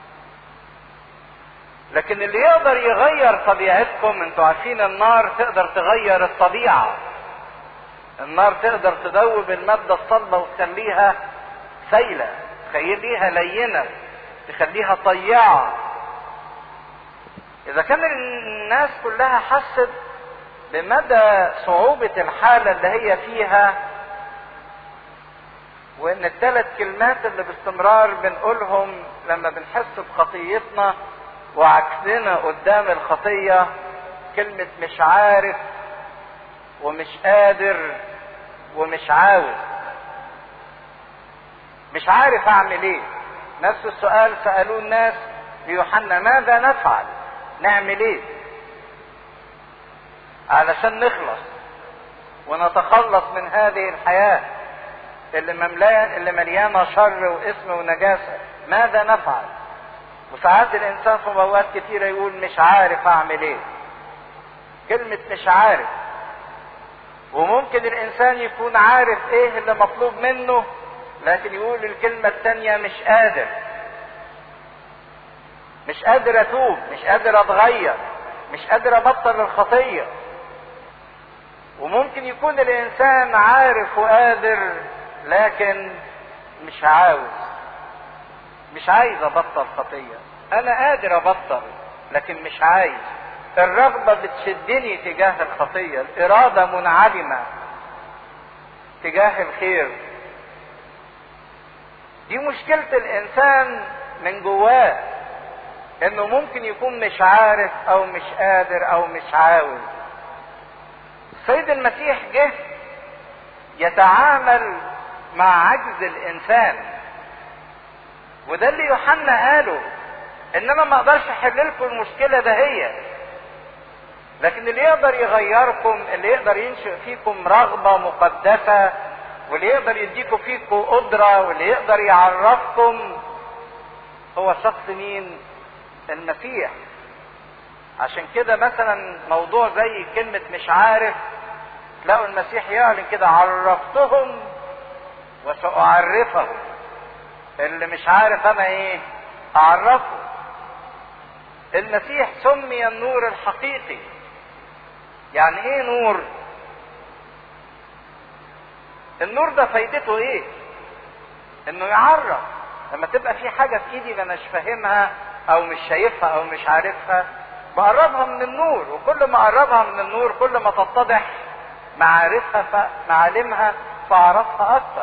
لكن اللي يقدر يغير طبيعتكم انتوا عارفين النار تقدر تغير الطبيعه النار تقدر تذوب الماده الصلبه وتخليها سايله تخليها لينه تخليها طيعه اذا كان الناس كلها حست بمدى صعوبة الحالة اللي هي فيها وان الثلاث كلمات اللي باستمرار بنقولهم لما بنحس بخطيتنا وعكسنا قدام الخطية كلمة مش عارف ومش قادر ومش عاوز مش عارف اعمل ايه نفس السؤال سألوه الناس ليوحنا ماذا نفعل نعمل ايه علشان نخلص ونتخلص من هذه الحياة اللي ممليان اللي مليانه شر واثم ونجاسه ماذا نفعل وساعات الانسان في مواد كتيره يقول مش عارف اعمل ايه كلمه مش عارف وممكن الانسان يكون عارف ايه اللي مطلوب منه لكن يقول الكلمه الثانيه مش قادر مش قادر اتوب مش قادر اتغير مش قادر ابطل الخطيه وممكن يكون الانسان عارف وقادر لكن مش عاوز مش عايز ابطل خطيه انا قادر ابطل لكن مش عايز الرغبه بتشدني تجاه الخطيه الاراده منعدمه تجاه الخير دي مشكله الانسان من جواه انه ممكن يكون مش عارف او مش قادر او مش عاوز السيد المسيح جه يتعامل مع عجز الانسان وده اللي يوحنا قاله ان انا ما اقدرش احل لكم المشكله ده هي لكن اللي يقدر يغيركم اللي يقدر ينشئ فيكم رغبه مقدسه واللي يقدر يديكم فيكم قدره واللي يقدر يعرفكم هو شخص مين المسيح عشان كده مثلا موضوع زي كلمة مش عارف تلاقوا المسيح يعلن كده عرفتهم وسأعرفهم اللي مش عارف انا ايه اعرفه المسيح سمي النور الحقيقي يعني ايه نور النور ده فايدته ايه انه يعرف لما تبقى في حاجة في ايدي انا مش فاهمها او مش شايفها او مش عارفها بقربها من النور وكل ما اقربها من النور كل ما تتضح معارفها ف... معالمها فاعرفها اكتر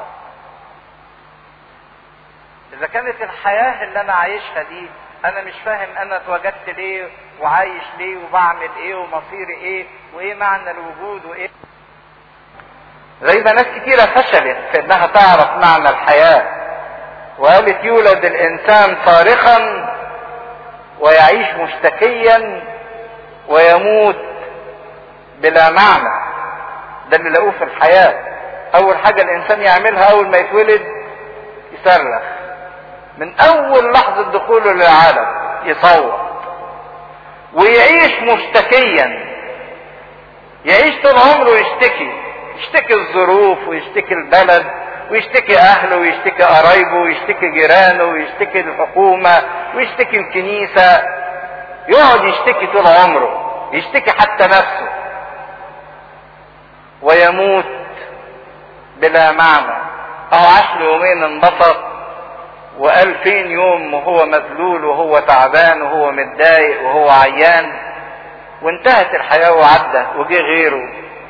اذا كانت الحياة اللي انا عايشها دي انا مش فاهم انا اتوجدت ليه وعايش ليه وبعمل ايه ومصيري ايه وايه معنى الوجود وايه زي ما ناس كتيرة فشلت في انها تعرف معنى الحياة وقالت يولد الانسان صارخا ويعيش مشتكيا ويموت بلا معنى ده اللي لقوه في الحياة اول حاجة الانسان يعملها اول ما يتولد يصرخ من اول لحظة دخوله للعالم يصوت ويعيش مشتكيا يعيش طول عمره يشتكي يشتكي الظروف ويشتكي البلد ويشتكي اهله ويشتكي قرايبه ويشتكي جيرانه ويشتكي الحكومة ويشتكي الكنيسة يقعد يشتكي طول عمره يشتكي حتى نفسه ويموت بلا معنى اهو عاش له يومين انبسط وقال فين يوم وهو مذلول وهو تعبان وهو متضايق وهو عيان وانتهت الحياة وعدى وجه غيره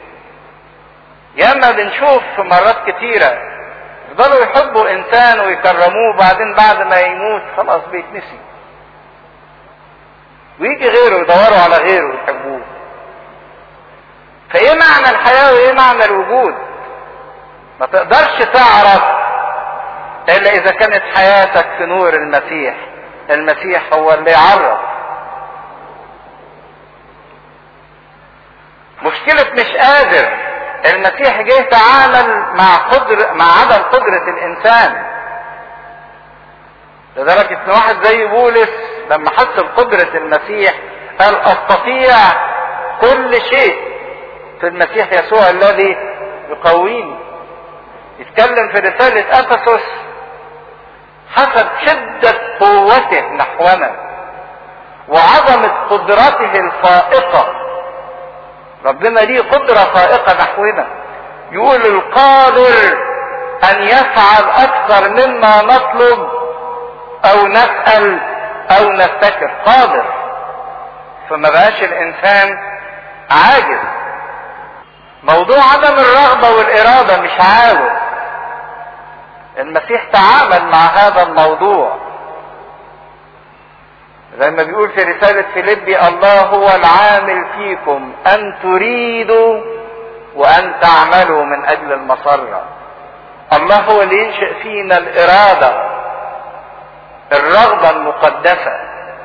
ياما بنشوف في مرات كتيرة يفضلوا يحبوا انسان ويكرموه بعدين بعد ما يموت خلاص بيتنسي ويجي غيره يدوروا على غيره ويحبوه فايه معنى الحياة وايه معنى الوجود ما تقدرش تعرف الا اذا كانت حياتك في نور المسيح المسيح هو اللي يعرف مشكلة مش قادر المسيح جه تعامل مع قدر مع عدم قدرة الانسان لدرجة ان واحد زي بولس لما حس بقدرة المسيح قال استطيع كل شيء في المسيح يسوع الذي يقويني يتكلم في رسالة افسس حسب شدة قوته نحونا وعظمة قدرته الفائقة ربنا ليه قدرة فائقة نحونا يقول القادر ان يفعل اكثر مما نطلب او نسأل او نفتكر قادر فما بقاش الانسان عاجز موضوع عدم الرغبة والارادة مش عاوز المسيح تعامل مع هذا الموضوع زي ما بيقول في رسالة فيليبي الله هو العامل فيكم أن تريدوا وأن تعملوا من أجل المسرة الله هو اللي ينشئ فينا الإرادة الرغبة المقدسة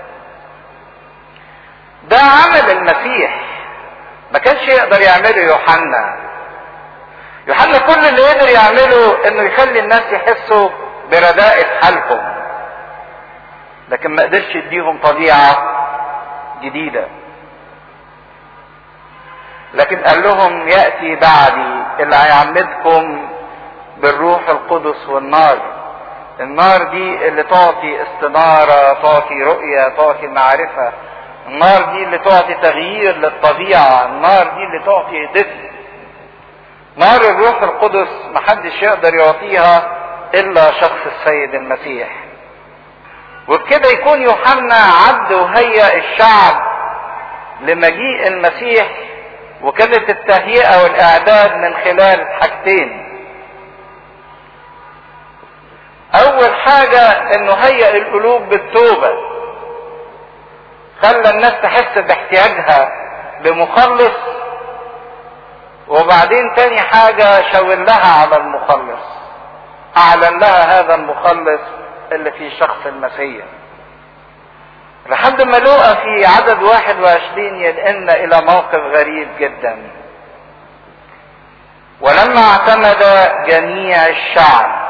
ده عمل المسيح ما كانش يقدر يعمله يوحنا يوحنا يوحنا كل اللي قدر يعمله انه يخلي الناس يحسوا برداءة حالهم لكن ما قدرش يديهم طبيعة جديدة لكن قال لهم يأتي بعدي اللي هيعمدكم بالروح القدس والنار النار دي اللي تعطي استنارة تعطي رؤية تعطي معرفة النار دي اللي تعطي تغيير للطبيعة النار دي اللي تعطي دفء نار الروح القدس محدش يقدر يعطيها الا شخص السيد المسيح وبكده يكون يوحنا عبد وهيأ الشعب لمجيء المسيح وكانت التهيئة والإعداد من خلال حاجتين أول حاجة إنه هيأ القلوب بالتوبة خلى الناس تحس باحتياجها لمخلص وبعدين تاني حاجة شاور لها على المخلص أعلن لها هذا المخلص اللي في شخص المسيح لحد ما لقى في عدد واحد وعشرين ينقلنا إلى موقف غريب جدا ولما اعتمد جميع الشعب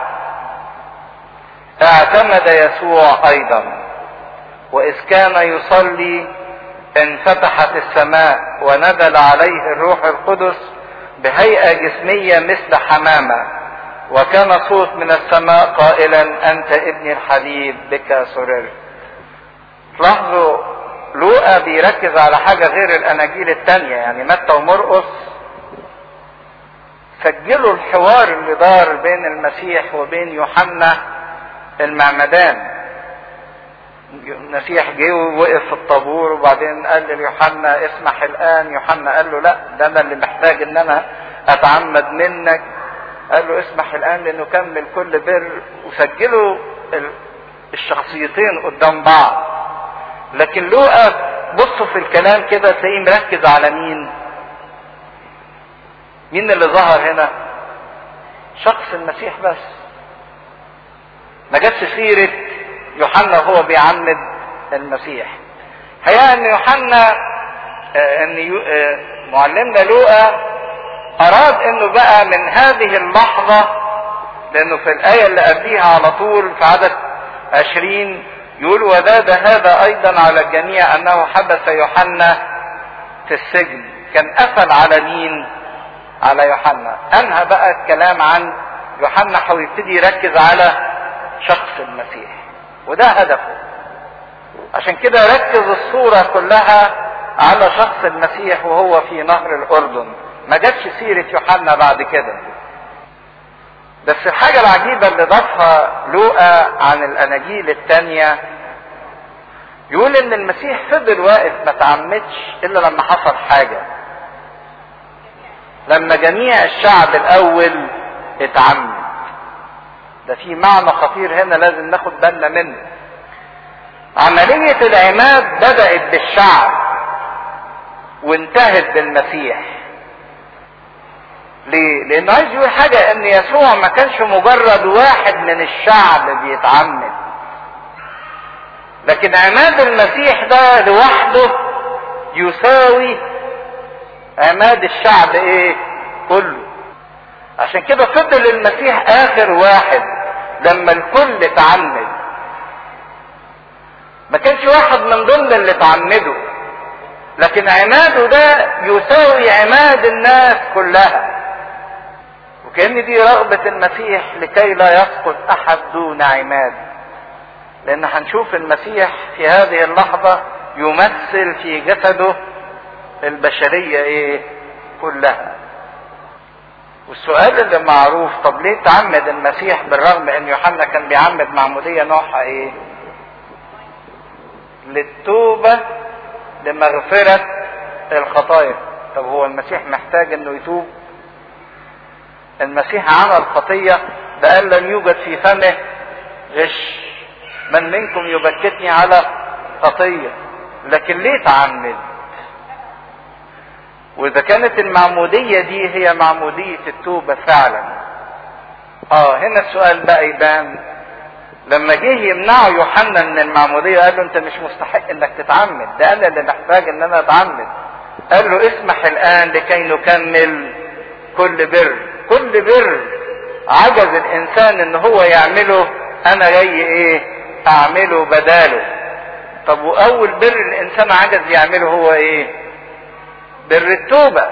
اعتمد يسوع أيضا وإذ كان يصلي انفتحت السماء ونزل عليه الروح القدس بهيئة جسمية مثل حمامة وكان صوت من السماء قائلا أنت ابني الحبيب بك سررت تلاحظوا لوقا بيركز على حاجة غير الأناجيل التانية يعني متى ومرقس سجلوا الحوار اللي دار بين المسيح وبين يوحنا المعمدان المسيح جه ووقف في الطابور وبعدين قال ليوحنا اسمح الان يوحنا قال له لا ده انا اللي محتاج ان انا اتعمد منك قال له اسمح الان لنكمل كل بر وسجلوا الشخصيتين قدام بعض لكن لوقا بصوا في الكلام كده تلاقيه مركز على مين مين اللي ظهر هنا شخص المسيح بس ما جاتش سيره يوحنا وهو بيعمد المسيح هي ان يوحنا ان معلمنا لوقا اراد انه بقى من هذه اللحظة لانه في الاية اللي قبليها على طول في عدد عشرين يقول وزاد هذا ايضا على الجميع انه حبس يوحنا في السجن كان قفل على مين على يوحنا انهى بقى الكلام عن يوحنا هيبتدي يركز على شخص المسيح وده هدفه عشان كده ركز الصورة كلها على شخص المسيح وهو في نهر الأردن ما جاتش سيرة يوحنا بعد كده بس الحاجة العجيبة اللي ضافها لوقا عن الأناجيل التانية يقول إن المسيح فضل واقف ما تعمدش إلا لما حصل حاجة لما جميع الشعب الأول اتعمد ده في معنى خطير هنا لازم ناخد بالنا منه عملية العماد بدأت بالشعب وانتهت بالمسيح ليه؟ لأنه عايز يقول حاجة إن يسوع ما كانش مجرد واحد من الشعب بيتعمد. لكن عماد المسيح ده لوحده يساوي عماد الشعب إيه؟ كله. عشان كده فضل المسيح اخر واحد لما الكل اتعمد ما كانش واحد من ضمن اللي اتعمدوا لكن عماده ده يساوي عماد الناس كلها وكأن دي رغبة المسيح لكي لا يسقط أحد دون عماد لأن هنشوف المسيح في هذه اللحظة يمثل في جسده البشرية إيه كلها والسؤال اللي معروف طب ليه تعمد المسيح بالرغم ان يوحنا كان بيعمد معمودية نوعها ايه للتوبة لمغفرة الخطايا طب هو المسيح محتاج انه يتوب المسيح عمل خطية ده قال لن يوجد في فمه غش من منكم يبكتني على خطية لكن ليه تعمد واذا كانت المعمودية دي هي معمودية التوبة فعلا اه هنا السؤال بقى يبان لما جه يمنعه يوحنا من المعمودية قال له انت مش مستحق انك تتعمد ده انا اللي محتاج ان انا اتعمد قال له اسمح الان لكي نكمل كل بر كل بر عجز الانسان ان هو يعمله انا جاي ايه اعمله بداله طب واول بر الانسان عجز يعمله هو ايه بر التوبة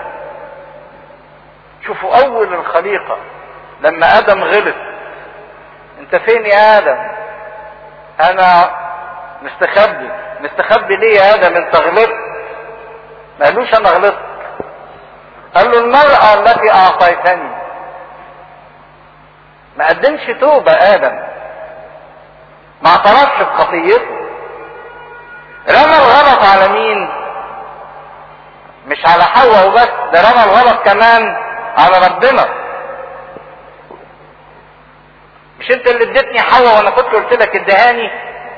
شوفوا اول الخليقة لما ادم غلط انت فين يا ادم انا مستخبي مستخبي ليه يا ادم انت غلطت ما قالوش انا غلطت قال له المرأة التي اعطيتني ما قدمش توبة ادم ما اعترفش بخطيته رمى الغلط على مين مش على حواء وبس ده رمى الغلط كمان على ربنا مش انت اللي اديتني حواء وانا كنت قلت لك ادهاني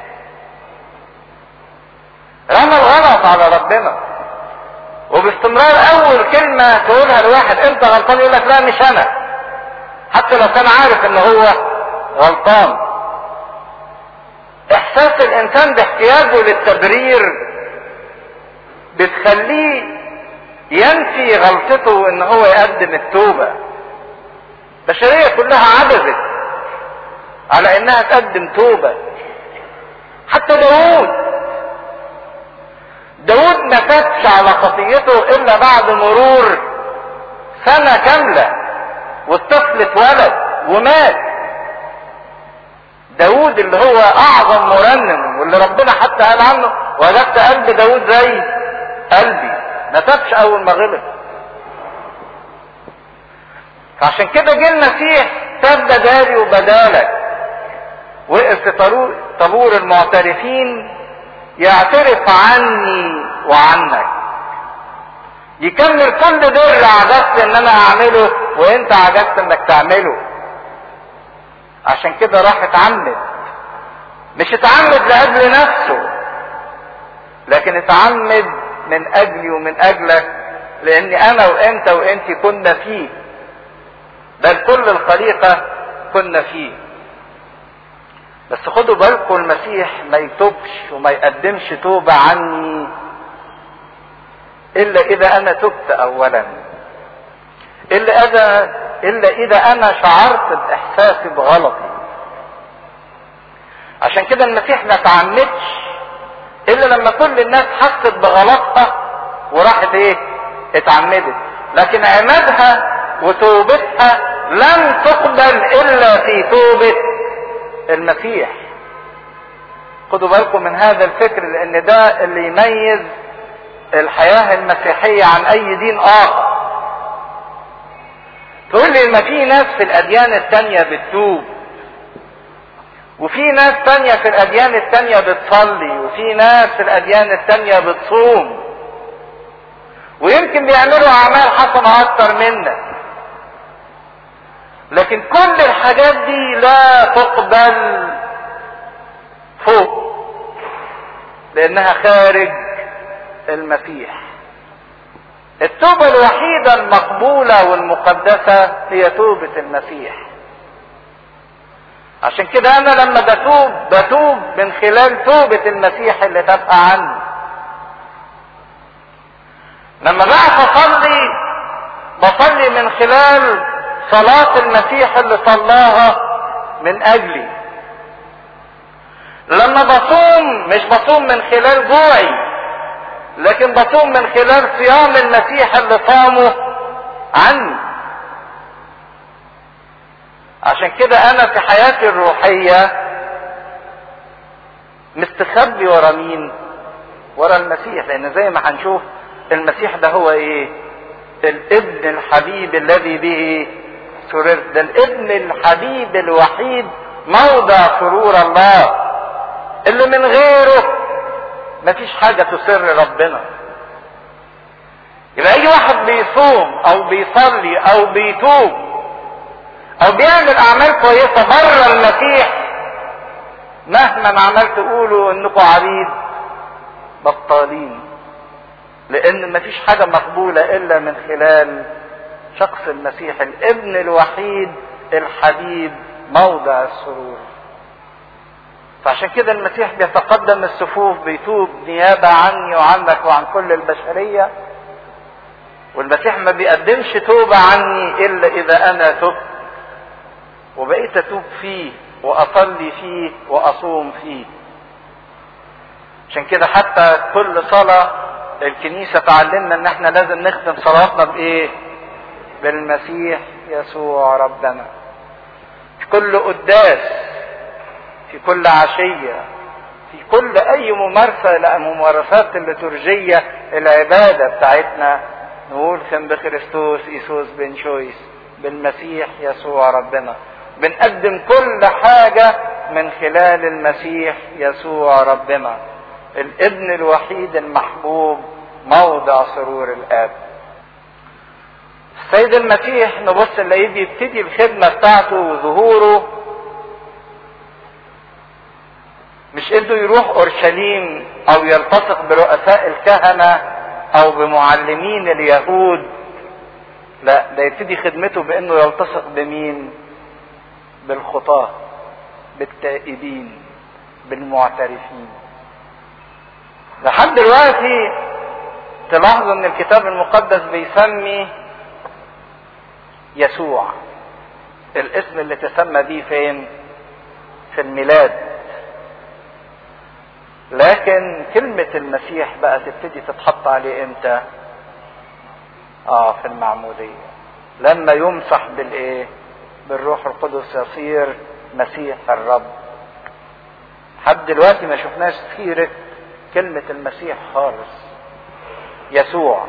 رمى الغلط على ربنا وباستمرار اول كلمة تقولها لواحد انت غلطان يقول لك لا مش انا حتى لو كان عارف ان هو غلطان احساس الانسان باحتياجه للتبرير بتخليه ينفي غلطته ان هو يقدم التوبة البشرية كلها عجزت على انها تقدم توبة حتى داود داود ما تابش على خطيته الا بعد مرور سنة كاملة والطفل اتولد ومات داود اللي هو اعظم مرنم واللي ربنا حتى قال عنه وجدت قلب داود زي قلبي ما تابش اول ما غلط فعشان كده جه المسيح ساب بدالي وبدالك وقف في طابور المعترفين يعترف عني وعنك يكمل كل بر عجزت ان انا اعمله وانت عجزت انك تعمله عشان كده راح اتعمد مش اتعمد لاجل نفسه لكن اتعمد من اجلي ومن اجلك لاني انا وانت وانت كنا فيه بل كل الخليقه كنا فيه بس خدوا بالكم المسيح ما يتوبش وما يقدمش توبة عني إلا إذا أنا تبت أولا إلا إذا إلا إذا أنا شعرت بإحساسي بغلطي عشان كده المسيح ما تعمدش إلا لما كل الناس حست بغلطها وراحت إيه؟ اتعمدت لكن عمادها وتوبتها لم تقبل إلا في توبة المسيح خدوا بالكم من هذا الفكر لان ده اللي يميز الحياة المسيحية عن اي دين اخر تقول لي ما في ناس في الاديان التانية بتتوب وفي ناس تانية في الاديان التانية بتصلي وفي ناس في الاديان التانية بتصوم ويمكن بيعملوا اعمال حسنة اكتر منك لكن كل الحاجات دي لا تقبل فوق لانها خارج المسيح التوبة الوحيدة المقبولة والمقدسة هي توبة المسيح عشان كده انا لما بتوب بتوب من خلال توبة المسيح اللي تبقى عني لما بعرف اصلي بصلي من خلال صلاة المسيح اللي صلاها من اجلي لما بصوم مش بصوم من خلال جوعي لكن بصوم من خلال صيام المسيح اللي صامه عني عشان كده انا في حياتي الروحية مستخبي ورا مين ورا المسيح لان زي ما هنشوف المسيح ده هو ايه الابن الحبيب الذي به سررت ده الابن الحبيب الوحيد موضع سرور الله اللي من غيره مفيش حاجة تسر ربنا يبقى اي واحد بيصوم او بيصلي او بيتوب او بيعمل اعمال كويسة بره المسيح مهما عمال تقولوا انكم عبيد بطالين لان مفيش حاجة مقبولة الا من خلال شخص المسيح الابن الوحيد الحبيب موضع السرور فعشان كده المسيح بيتقدم الصفوف بيتوب نيابة عني وعنك وعن كل البشرية والمسيح ما بيقدمش توبة عني إلا إذا أنا تبت وبقيت أتوب فيه وأصلي فيه وأصوم فيه عشان كده حتى كل صلاة الكنيسة تعلمنا ان احنا لازم نختم صلاتنا بايه بالمسيح يسوع ربنا في كل قداس في كل عشية في كل اي ممارسة ممارسات الليتورجية العبادة بتاعتنا نقول خم بخريستوس ايسوس بن شويس بالمسيح يسوع ربنا بنقدم كل حاجة من خلال المسيح يسوع ربنا الابن الوحيد المحبوب موضع سرور الاب السيد المسيح نبص نلاقيه بيبتدي الخدمه بتاعته وظهوره مش انه يروح اورشليم او يلتصق برؤساء الكهنه او بمعلمين اليهود لا ده يبتدي خدمته بانه يلتصق بمين بالخطاه بالتائبين بالمعترفين لحد دلوقتي تلاحظوا ان الكتاب المقدس بيسمي يسوع الاسم اللي تسمى بيه فين في الميلاد لكن كلمة المسيح بقى تبتدي تتحط عليه امتى اه في المعمودية لما يمسح بالايه بالروح القدس يصير مسيح الرب لحد دلوقتي ما شفناش سيرة كلمة المسيح خالص يسوع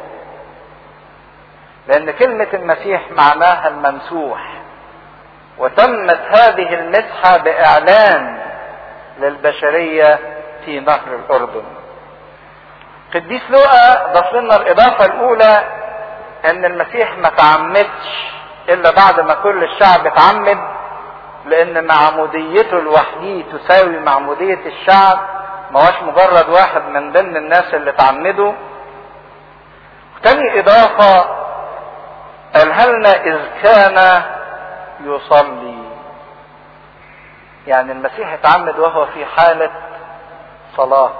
لأن كلمة المسيح معناها الممسوح وتمت هذه المسحة بإعلان للبشرية في نهر الأردن قديس لوقا ضاف لنا الإضافة الأولى أن المسيح ما تعمدش إلا بعد ما كل الشعب اتعمد لأن معموديته لوحده تساوي معمودية الشعب ما هوش مجرد واحد من ضمن الناس اللي اتعمدوا تاني إضافة قالها لنا إذ كان يصلي يعني المسيح اتعمد وهو في حالة صلاة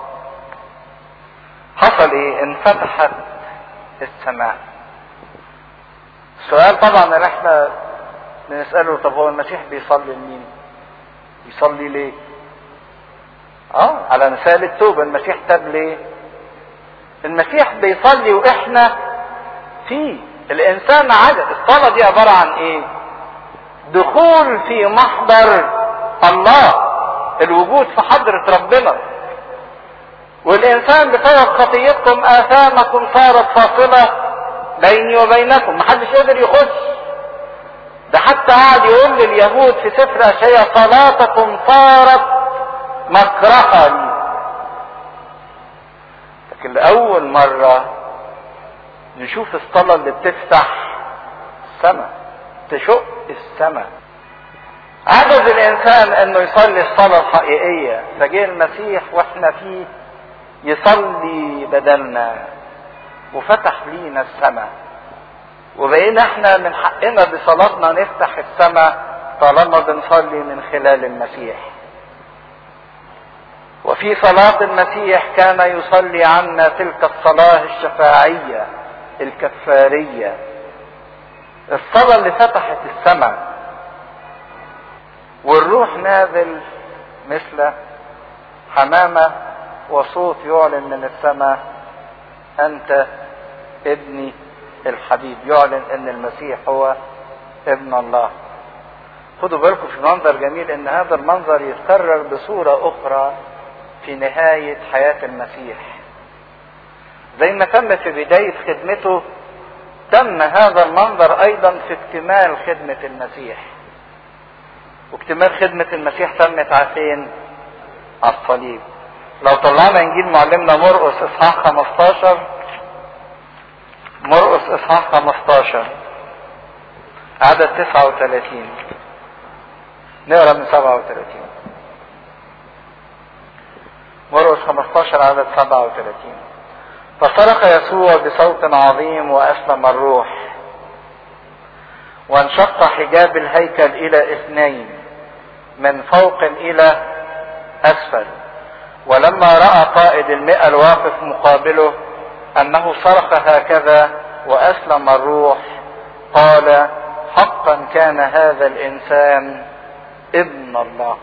حصل ايه انفتحت السماء السؤال طبعا اللي احنا بنسأله طب هو المسيح بيصلي لمين بيصلي ليه اه على مثال التوبة المسيح تاب ليه المسيح بيصلي واحنا فيه الانسان عجز الصلاة دي عبارة عن ايه دخول في محضر الله الوجود في حضرة ربنا والانسان بسبب خطيتكم اثامكم صارت فاصلة بيني وبينكم محدش قدر يخش ده حتى قعد يقول لليهود في سفر اشعياء صلاتكم صارت مكرها لي لكن لأول مرة نشوف الصلاة اللي بتفتح السماء تشق السماء عجز الإنسان إنه يصلي الصلاة الحقيقية فجه المسيح وإحنا فيه يصلي بدلنا وفتح لينا السماء وبقينا احنا من حقنا بصلاتنا نفتح السماء طالما بنصلي من خلال المسيح وفي صلاة المسيح كان يصلي عنا تلك الصلاة الشفاعية الكفارية الصلاة اللي فتحت السماء والروح نازل مثل حمامة وصوت يعلن من السماء أنت ابني الحبيب يعلن أن المسيح هو ابن الله خدوا بالكم في منظر جميل ان هذا المنظر يتكرر بصورة اخرى في نهاية حياة المسيح زي ما تم في بداية خدمته تم هذا المنظر ايضا في اكتمال خدمة المسيح واكتمال خدمة المسيح تمت على فين على الصليب لو طلعنا انجيل معلمنا مرقس اصحاح 15 مرقس اصحاح 15 عدد 39 نقرا من 37 مرقس 15 عدد 37 فصرخ يسوع بصوت عظيم واسلم الروح وانشق حجاب الهيكل الى اثنين من فوق الى اسفل ولما راى قائد المئة الواقف مقابله انه صرخ هكذا واسلم الروح قال حقا كان هذا الانسان ابن الله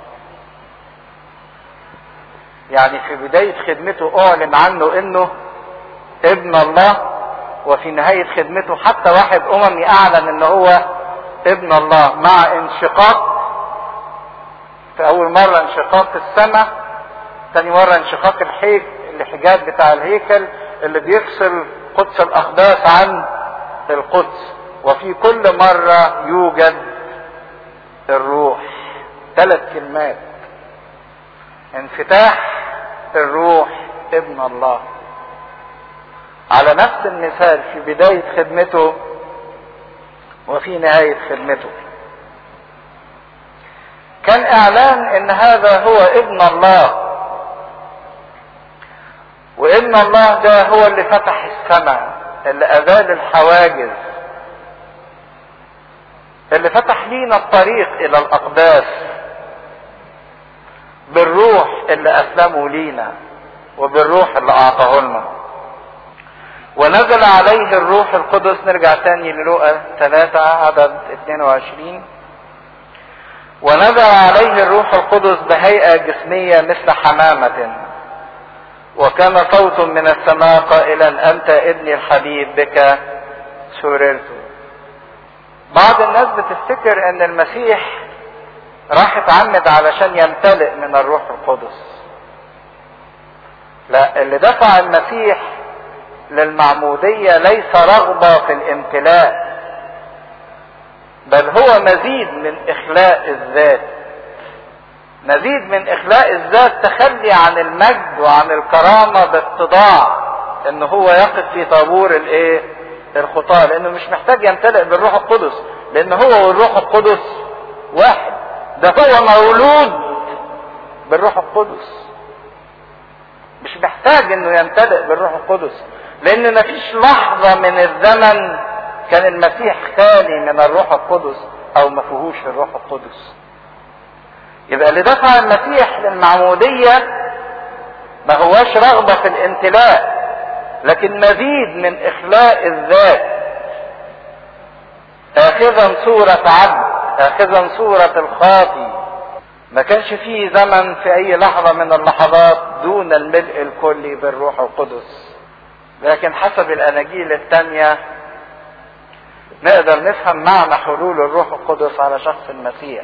يعني في بداية خدمته اعلن عنه انه ابن الله وفي نهاية خدمته حتى واحد اممي اعلن ان هو ابن الله مع انشقاق في اول مرة انشقاق السماء تاني مرة انشقاق الحيك الحجاب بتاع الهيكل اللي بيفصل قدس الاقداس عن القدس وفي كل مرة يوجد الروح ثلاث كلمات انفتاح الروح ابن الله على نفس المثال في بداية خدمته وفي نهاية خدمته كان اعلان ان هذا هو ابن الله وابن الله ده هو اللي فتح السماء اللي ازال الحواجز اللي فتح لينا الطريق الى الاقداس بالروح اللي اسلمه لينا وبالروح اللي اعطاه لنا ونزل عليه الروح القدس نرجع تاني للوقا ثلاثة عدد 22 ونزل عليه الروح القدس بهيئة جسمية مثل حمامة وكان صوت من السماء قائلا أنت ابني الحبيب بك سررت بعض الناس بتفتكر ان المسيح راح اتعمد علشان يمتلئ من الروح القدس لا اللي دفع المسيح للمعمودية ليس رغبة في الامتلاء بل هو مزيد من اخلاء الذات مزيد من اخلاء الذات تخلي عن المجد وعن الكرامة باتضاع ان هو يقف في طابور الايه الخطاة لانه مش محتاج يمتلئ بالروح القدس لان هو والروح القدس واحد ده هو مولود بالروح القدس مش محتاج انه يمتلئ بالروح القدس لان مفيش لحظة من الزمن كان المسيح خالي من الروح القدس او ما فيهوش الروح القدس يبقى اللي دفع المسيح للمعمودية ما هواش رغبة في الامتلاء لكن مزيد من اخلاء الذات اخذا صورة عبد اخذا صورة الخاطي ما كانش فيه زمن في اي لحظة من اللحظات دون الملء الكلي بالروح القدس لكن حسب الاناجيل التانية نقدر نفهم معنى حلول الروح القدس على شخص المسيح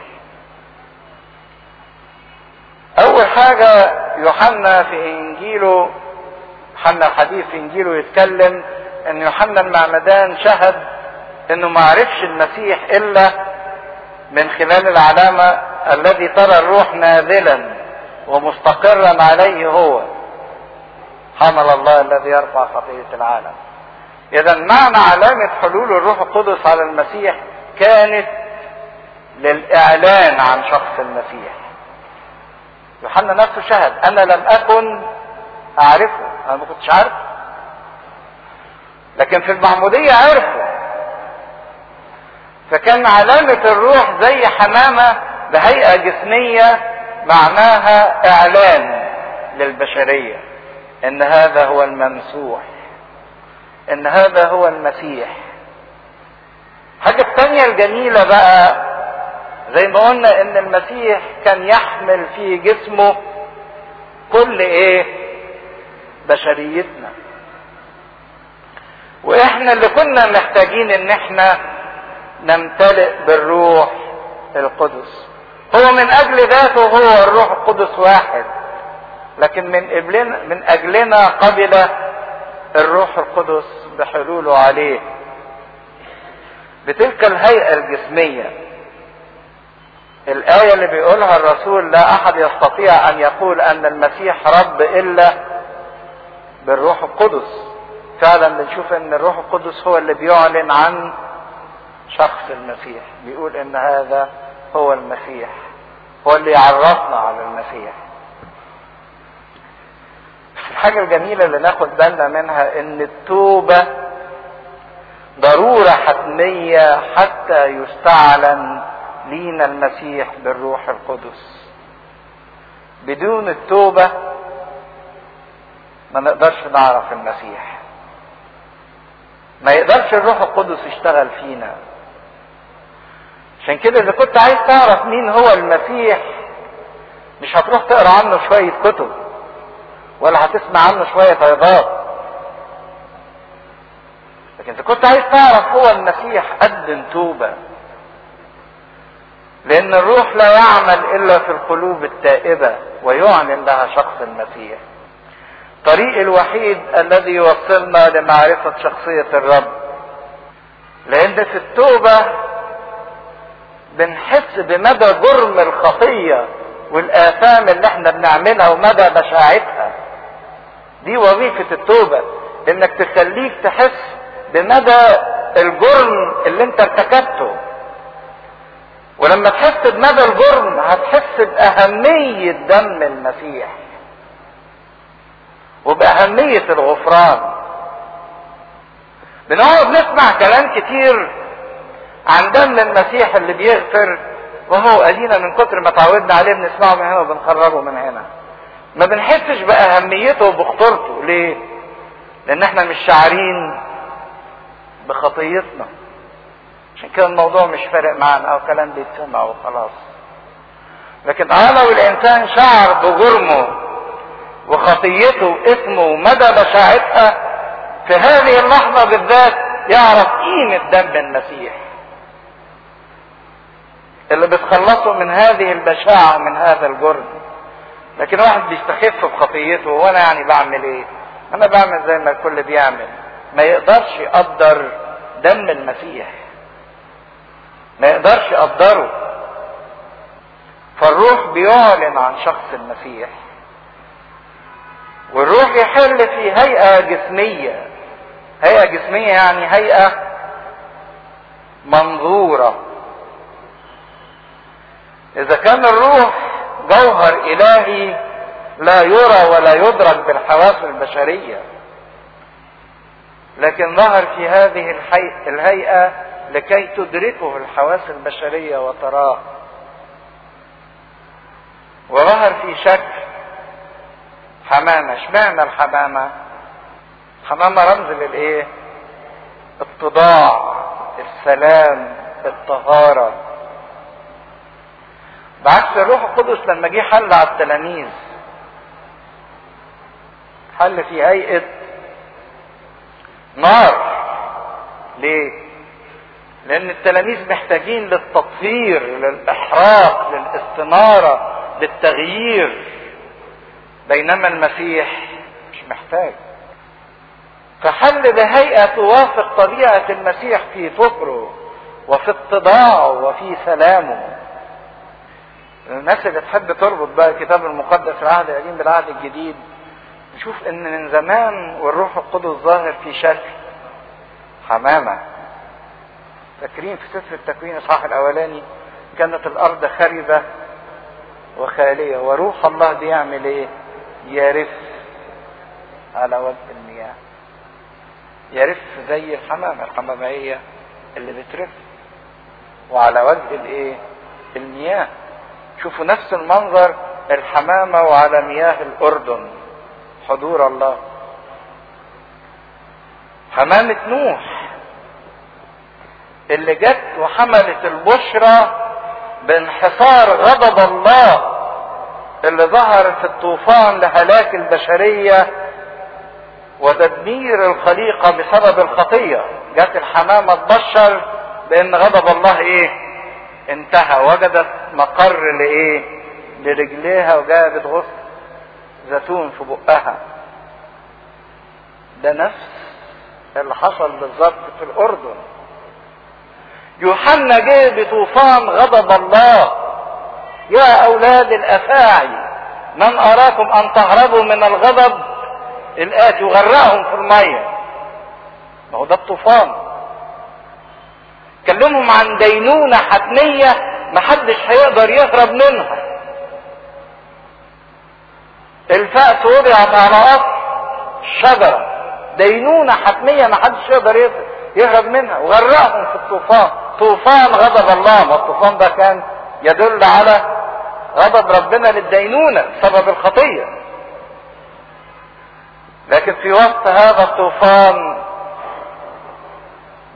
اول حاجة يوحنا في انجيله يوحنا الحديث في انجيله يتكلم ان يوحنا المعمدان شهد انه ما عرفش المسيح الا من خلال العلامة الذي ترى الروح نازلا ومستقرا عليه هو حمل الله الذي يرفع خطية العالم اذا معنى علامة حلول الروح القدس على المسيح كانت للاعلان عن شخص المسيح يوحنا نفسه شهد انا لم اكن اعرفه انا ما كنتش عارفه لكن في المعمودية عرفه فكان علامة الروح زي حمامة بهيئة جسمية معناها اعلان للبشرية ان هذا هو الممسوح ان هذا هو المسيح الحاجة التانية الجميلة بقى زي ما قلنا ان المسيح كان يحمل في جسمه كل ايه بشريتنا واحنا اللي كنا محتاجين ان احنا نمتلئ بالروح القدس هو من اجل ذاته هو الروح القدس واحد لكن من قبلنا من اجلنا قبل الروح القدس بحلوله عليه بتلك الهيئة الجسمية الآية اللي بيقولها الرسول لا أحد يستطيع أن يقول أن المسيح رب إلا بالروح القدس فعلا بنشوف أن الروح القدس هو اللي بيعلن عن شخص المسيح بيقول أن هذا هو المسيح هو اللي يعرفنا على المسيح الحاجة الجميلة اللي ناخد بالنا منها ان التوبة ضرورة حتمية حتى يستعلن لينا المسيح بالروح القدس بدون التوبة ما نقدرش نعرف المسيح ما يقدرش الروح القدس يشتغل فينا عشان كده اذا كنت عايز تعرف مين هو المسيح مش هتروح تقرا عنه شويه كتب ولا هتسمع عنه شويه عظات لكن اذا كنت عايز تعرف هو المسيح قدم توبه لان الروح لا يعمل الا في القلوب التائبه ويعلن لها شخص المسيح الطريق الوحيد الذي يوصلنا لمعرفه شخصيه الرب لان في التوبه بنحس بمدى جرم الخطيه والاثام اللي احنا بنعملها ومدى بشاعتها دي وظيفه التوبه انك تخليك تحس بمدى الجرم اللي انت ارتكبته ولما تحس بمدى الجرم هتحس بأهمية دم المسيح وبأهمية الغفران بنقعد نسمع كلام كتير عن دم المسيح اللي بيغفر وهو ادينا من كتر ما تعودنا عليه بنسمعه من هنا وبنخرجه من هنا ما بنحسش بأهميته وبخطورته ليه؟ لأن احنا مش شاعرين بخطيتنا عشان كده الموضوع مش فارق معانا او كلام بيتسمع وخلاص لكن اه لو الانسان شعر بجرمه وخطيته واثمه ومدى بشاعتها في هذه اللحظه بالذات يعرف قيمه دم المسيح اللي بتخلصه من هذه البشاعه ومن هذا الجرم لكن واحد بيستخف بخطيته وانا يعني بعمل ايه انا بعمل زي ما الكل بيعمل ما يقدرش يقدر دم المسيح ما يقدرش يقدره فالروح بيعلن عن شخص المسيح والروح يحل في هيئة جسمية هيئة جسمية يعني هيئة منظورة إذا كان الروح جوهر إلهي لا يرى ولا يدرك بالحواس البشرية لكن ظهر في هذه الحي... الهيئة لكي تدركه الحواس البشرية وتراه وظهر في شكل حمامة اشمعنى الحمامة حمامة رمز للايه التضاع السلام الطهارة بعكس الروح القدس لما جه حل على التلاميذ حل في هيئة نار ليه لان التلاميذ محتاجين للتطهير للاحراق للاستناره للتغيير بينما المسيح مش محتاج فحل بهيئه توافق طبيعه المسيح في فكره وفي اتضاعه وفي سلامه الناس اللي تحب تربط بقى الكتاب المقدس العهد القديم بالعهد الجديد نشوف ان من زمان والروح القدس ظاهر في شكل حمامه فاكرين في سفر التكوين الاصحاح الاولاني كانت الارض خربه وخاليه وروح الله بيعمل ايه؟ يرف على وجه المياه يرف زي الحمامه الحماميه اللي بترف وعلى وجه الايه؟ المياه شوفوا نفس المنظر الحمامه وعلى مياه الاردن حضور الله حمامه نوح اللي جت وحملت البشرى بانحصار غضب الله اللي ظهر في الطوفان لهلاك البشرية وتدمير الخليقة بسبب الخطية جت الحمامة تبشر بان غضب الله ايه انتهى وجدت مقر لايه لرجليها وجابت غصن زيتون في بقها ده نفس اللي حصل بالظبط في الاردن يوحنا جه بطوفان غضب الله يا اولاد الافاعي من اراكم ان تهربوا من الغضب الاتي يغرقهم في الميه ما هو ده الطوفان كلمهم عن دينونة حتمية محدش هيقدر يهرب منها الفأس وضعت على أصل الشجرة دينونة حتمية محدش يقدر يهرب منها وغرقهم في الطوفان طوفان غضب الله ما الطوفان ده كان يدل على غضب ربنا للدينونة بسبب الخطية لكن في وسط هذا الطوفان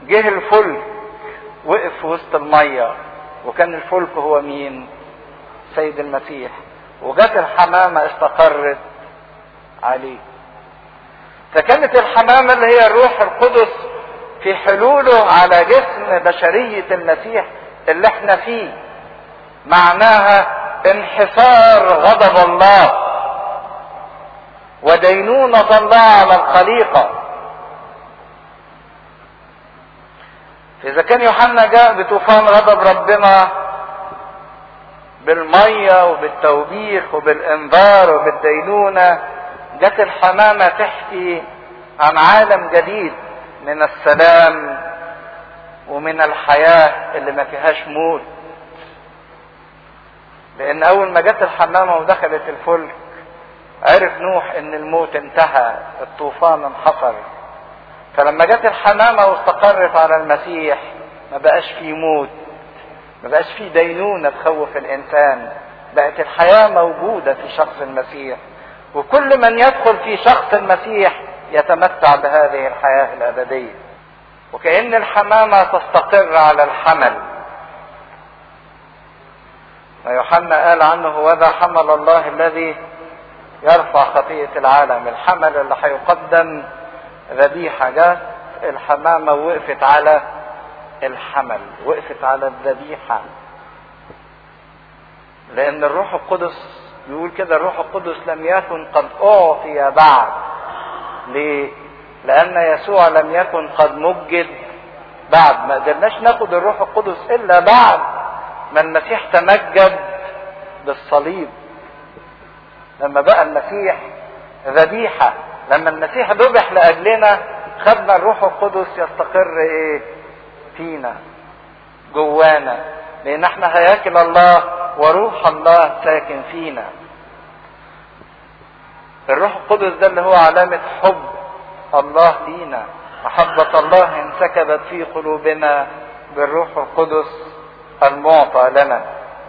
جه الفلك وقف في وسط الميه وكان الفلك هو مين سيد المسيح وجت الحمامة استقرت عليه فكانت الحمامة اللي هي الروح القدس في حلوله على جسم بشرية المسيح اللي احنا فيه معناها انحصار غضب الله ودينونة الله على الخليقة إذا كان يوحنا جاء بطوفان غضب ربنا بالمية وبالتوبيخ وبالإنذار وبالدينونة جت الحمامة تحكي عن عالم جديد من السلام ومن الحياة اللي ما فيهاش موت لأن أول ما جت الحمامة ودخلت الفلك عرف نوح إن الموت انتهى الطوفان انحصر فلما جت الحمامة واستقرت على المسيح ما بقاش فيه موت ما بقاش فيه دينونة تخوف الإنسان بقت الحياة موجودة في شخص المسيح وكل من يدخل في شخص المسيح يتمتع بهذه الحياة الأبدية وكأن الحمامة تستقر على الحمل ويوحنا قال عنه هو ذا حمل الله الذي يرفع خطية العالم الحمل اللي هيقدم ذبيحة جت الحمامة وقفت على الحمل وقفت على الذبيحة لأن الروح القدس يقول كده الروح القدس لم يكن قد أعطي بعد ليه؟ لأن يسوع لم يكن قد مجد بعد ما قدرناش ناخد الروح القدس إلا بعد ما المسيح تمجد بالصليب لما بقى المسيح ذبيحة لما المسيح ذبح لأجلنا خدنا الروح القدس يستقر إيه فينا جوانا لأن احنا هياكل الله وروح الله ساكن فينا الروح القدس ده اللي هو علامة حب الله لينا محبة الله انسكبت في قلوبنا بالروح القدس المعطى لنا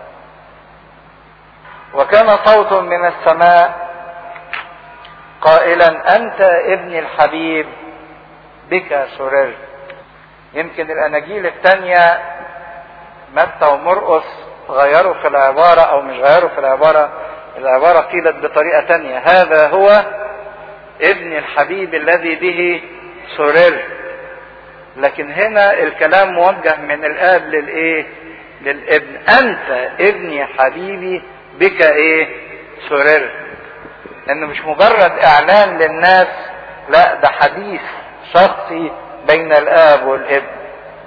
وكان صوت من السماء قائلا انت ابني الحبيب بك سررت يمكن الاناجيل الثانيه متى ومرقس غيروا في العباره او مش غيروا في العباره العباره قيلت بطريقه ثانيه هذا هو ابن الحبيب الذي به سررت لكن هنا الكلام موجه من الاب للايه للابن انت ابني حبيبي بك ايه سررت انه مش مجرد اعلان للناس لا ده حديث شخصي بين الاب والابن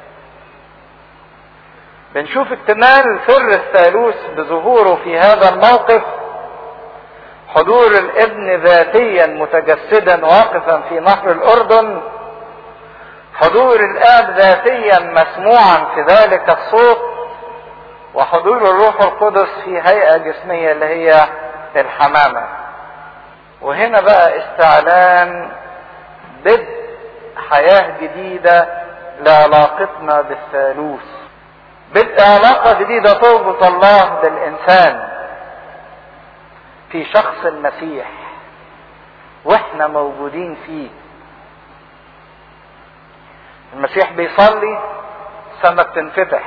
بنشوف اكتمال سر الثالوث بظهوره في هذا الموقف حضور الابن ذاتيا متجسدا واقفا في نهر الاردن حضور الاب ذاتيا مسموعا في ذلك الصوت وحضور الروح القدس في هيئه جسميه اللي هي الحمامه وهنا بقى استعلان بدء حياه جديده لعلاقتنا بالثالوث بدء علاقه جديده تربط الله بالانسان في شخص المسيح واحنا موجودين فيه المسيح بيصلي السماء بتنفتح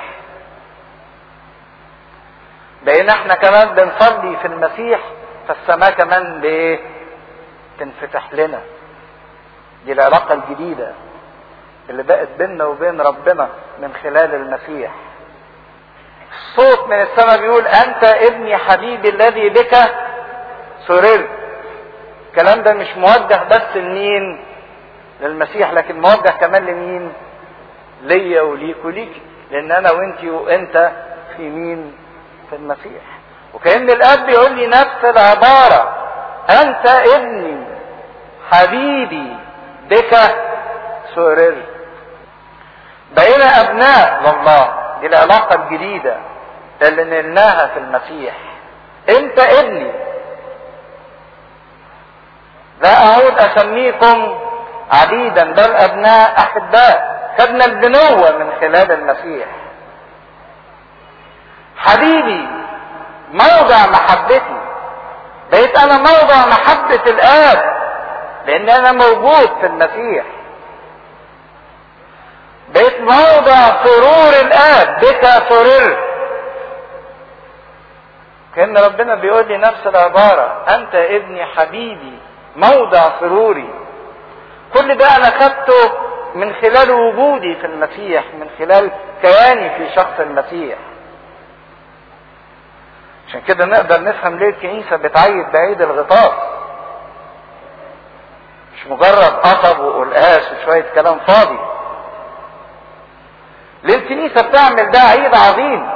بقينا احنا كمان بنصلي في المسيح فالسماء كمان بايه تنفتح لنا دي العلاقه الجديده اللي بقت بيننا وبين ربنا من خلال المسيح الصوت من السماء بيقول انت ابني حبيبي الذي بك سررت الكلام ده مش موجه بس لمين للمسيح لكن موجه كمان لمين ليا وليك وليك لان انا وانت وانت في مين في المسيح وكأن الاب بيقول لي نفس العبارة انت ابني حبيبي بك سررت بقينا ابناء لله دي العلاقة الجديدة اللي نلناها في المسيح انت ابني لا اعود اسميكم عبيدا بل ابناء احباء خدنا البنوة من خلال المسيح حبيبي موضع محبتي بقيت انا موضع محبة الاب لان انا موجود في المسيح بقيت موضع سرور الاب بك سررت كان ربنا بيقول لي نفس العبارة انت ابني حبيبي موضع سروري كل ده انا خدته من خلال وجودي في المسيح من خلال كياني في شخص المسيح عشان كده نقدر نفهم ليه الكنيسة بتعيد بعيد الغطاس مش مجرد قصب وقلقاس وشوية كلام فاضي ليه الكنيسة بتعمل ده عيد عظيم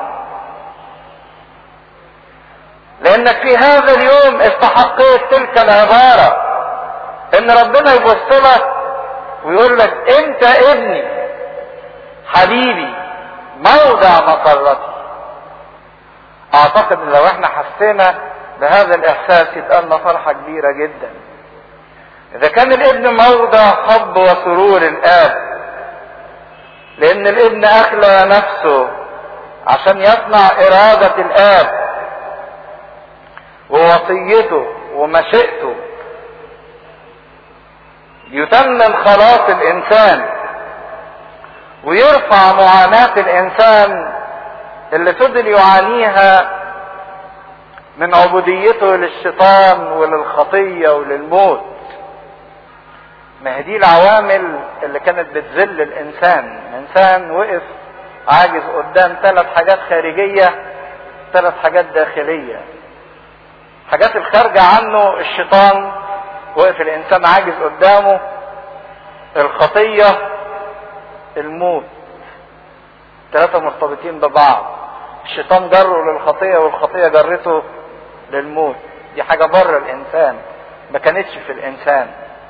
لانك في هذا اليوم استحقيت تلك العبارة ان ربنا يبص لك ويقول لك انت ابني حبيبي موضع مسرتي اعتقد ان لو احنا حسينا بهذا الاحساس يبقى لنا فرحة كبيرة جدا اذا كان الابن موضع حب وسرور الاب لان الابن اخلى نفسه عشان يصنع ارادة الاب ووصيته ومشيئته يتمم خلاص الانسان ويرفع معاناة الانسان اللي فضل يعانيها من عبوديته للشيطان وللخطية وللموت ما هي دي العوامل اللي كانت بتذل الانسان الانسان وقف عاجز قدام ثلاث حاجات خارجية ثلاث حاجات داخلية حاجات الخارجة عنه الشيطان وقف الانسان عاجز قدامه الخطية الموت ثلاثة مرتبطين ببعض الشيطان جره للخطية والخطية جرته للموت دي حاجة بره الانسان ما كانتش في الانسان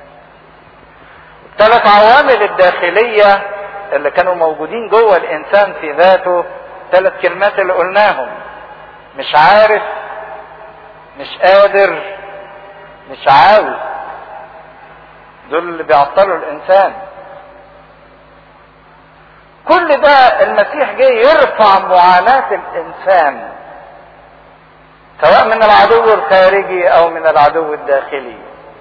الثلاث عوامل الداخلية اللي كانوا موجودين جوه الانسان في ذاته ثلاث كلمات اللي قلناهم مش عارف مش قادر مش عاوز دول اللي بيعطلوا الانسان كل ده المسيح جه يرفع معاناة الانسان سواء من العدو الخارجي او من العدو الداخلي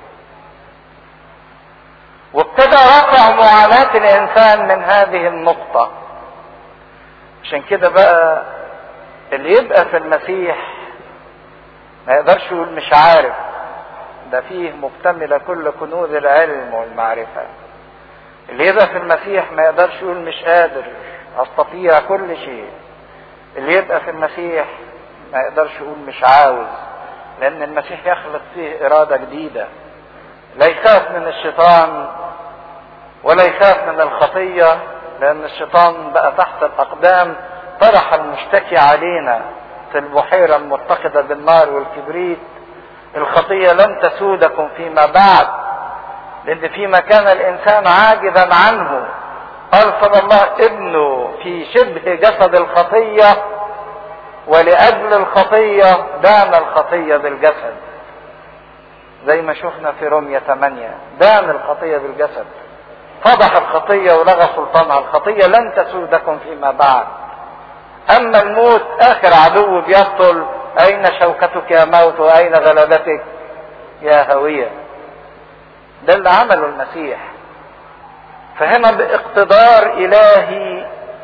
وابتدى رفع معاناة الانسان من هذه النقطة عشان كده بقى اللي يبقى في المسيح ما يقدرش يقول مش عارف ده فيه مكتملة كل كنوز العلم والمعرفة اللي يبقى في المسيح ما يقدرش يقول مش قادر استطيع كل شيء اللي يبقى في المسيح ما يقدرش يقول مش عاوز لان المسيح يخلق فيه ارادة جديدة لا يخاف من الشيطان ولا يخاف من الخطية لان الشيطان بقى تحت الاقدام طرح المشتكي علينا في البحيرة المتقدة بالنار والكبريت الخطية لن تسودكم فيما بعد لان فيما كان الانسان عاجزا عنه ارسل الله ابنه في شبه جسد الخطية ولاجل الخطية دان الخطية بالجسد زي ما شفنا في رومية 8 دان الخطية بالجسد فضح الخطية ولغى سلطانها الخطية لن تسودكم فيما بعد اما الموت اخر عدو بيبطل اين شوكتك يا موت واين غلبتك يا هوية ده اللي عمله المسيح فهنا باقتدار الهي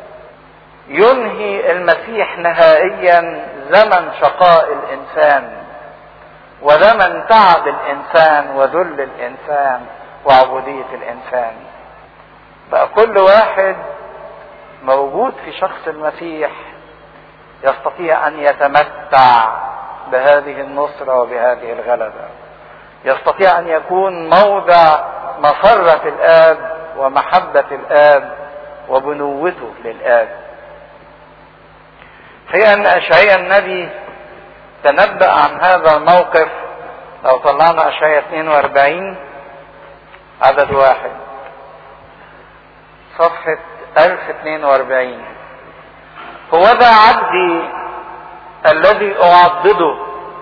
ينهي المسيح نهائيا زمن شقاء الانسان وزمن تعب الانسان وذل الانسان وعبودية الانسان بقى كل واحد موجود في شخص المسيح يستطيع ان يتمتع بهذه النصرة وبهذه الغلبة يستطيع ان يكون موضع مسرة الاب ومحبة الاب وبنوته للاب هي ان اشعياء النبي تنبأ عن هذا الموقف لو طلعنا اشعياء 42 عدد واحد صفحة 1042 هو ذا عبدي الذي أعضده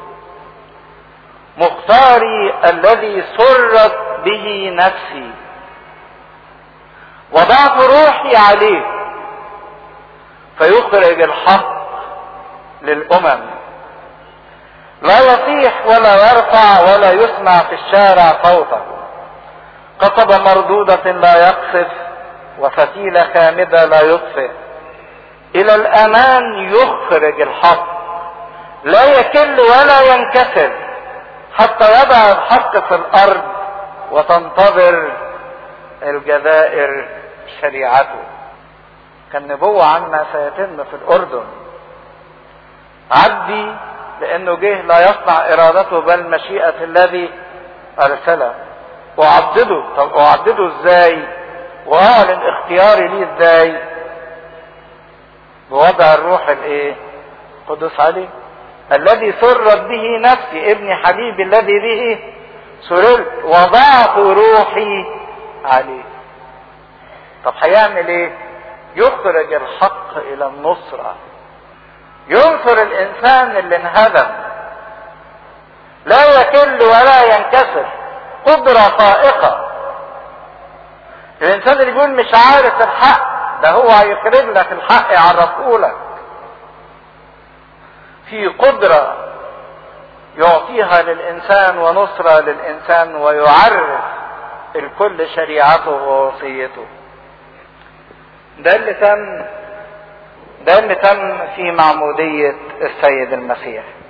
مختاري الذي سرت به نفسي وضعت روحي عليه فيخرج الحق للأمم لا يصيح ولا يرفع ولا يسمع في الشارع صوته قصب مردودة لا يقصف وفتيلة خامدة لا يطفئ إلى الأمان يخرج الحق لا يكل ولا ينكسر حتى يضع الحق في الأرض وتنتظر الجزائر شريعته كان نبوة عما سيتم في الأردن عبدي لأنه جه لا يصنع إرادته بل مشيئة الذي أرسله أعدده طب أعدده إزاي وأعلن اختياري ليه إزاي بوضع الروح الإيه قدس عليه الذي سرت به نفسي ابني حبيبي الذي به سررت وضعت روحي عليه طب هيعمل ايه يخرج الحق الى النصرة ينصر الانسان اللي انهدم لا يكل ولا ينكسر قدرة فائقة الانسان اللي يقول مش عارف الحق ده هو هيخرج لك الحق يعرفه لك في قدرة يعطيها للإنسان ونصرة للإنسان ويعرف الكل شريعته ووصيته ده اللي تم ده اللي تم في معمودية السيد المسيح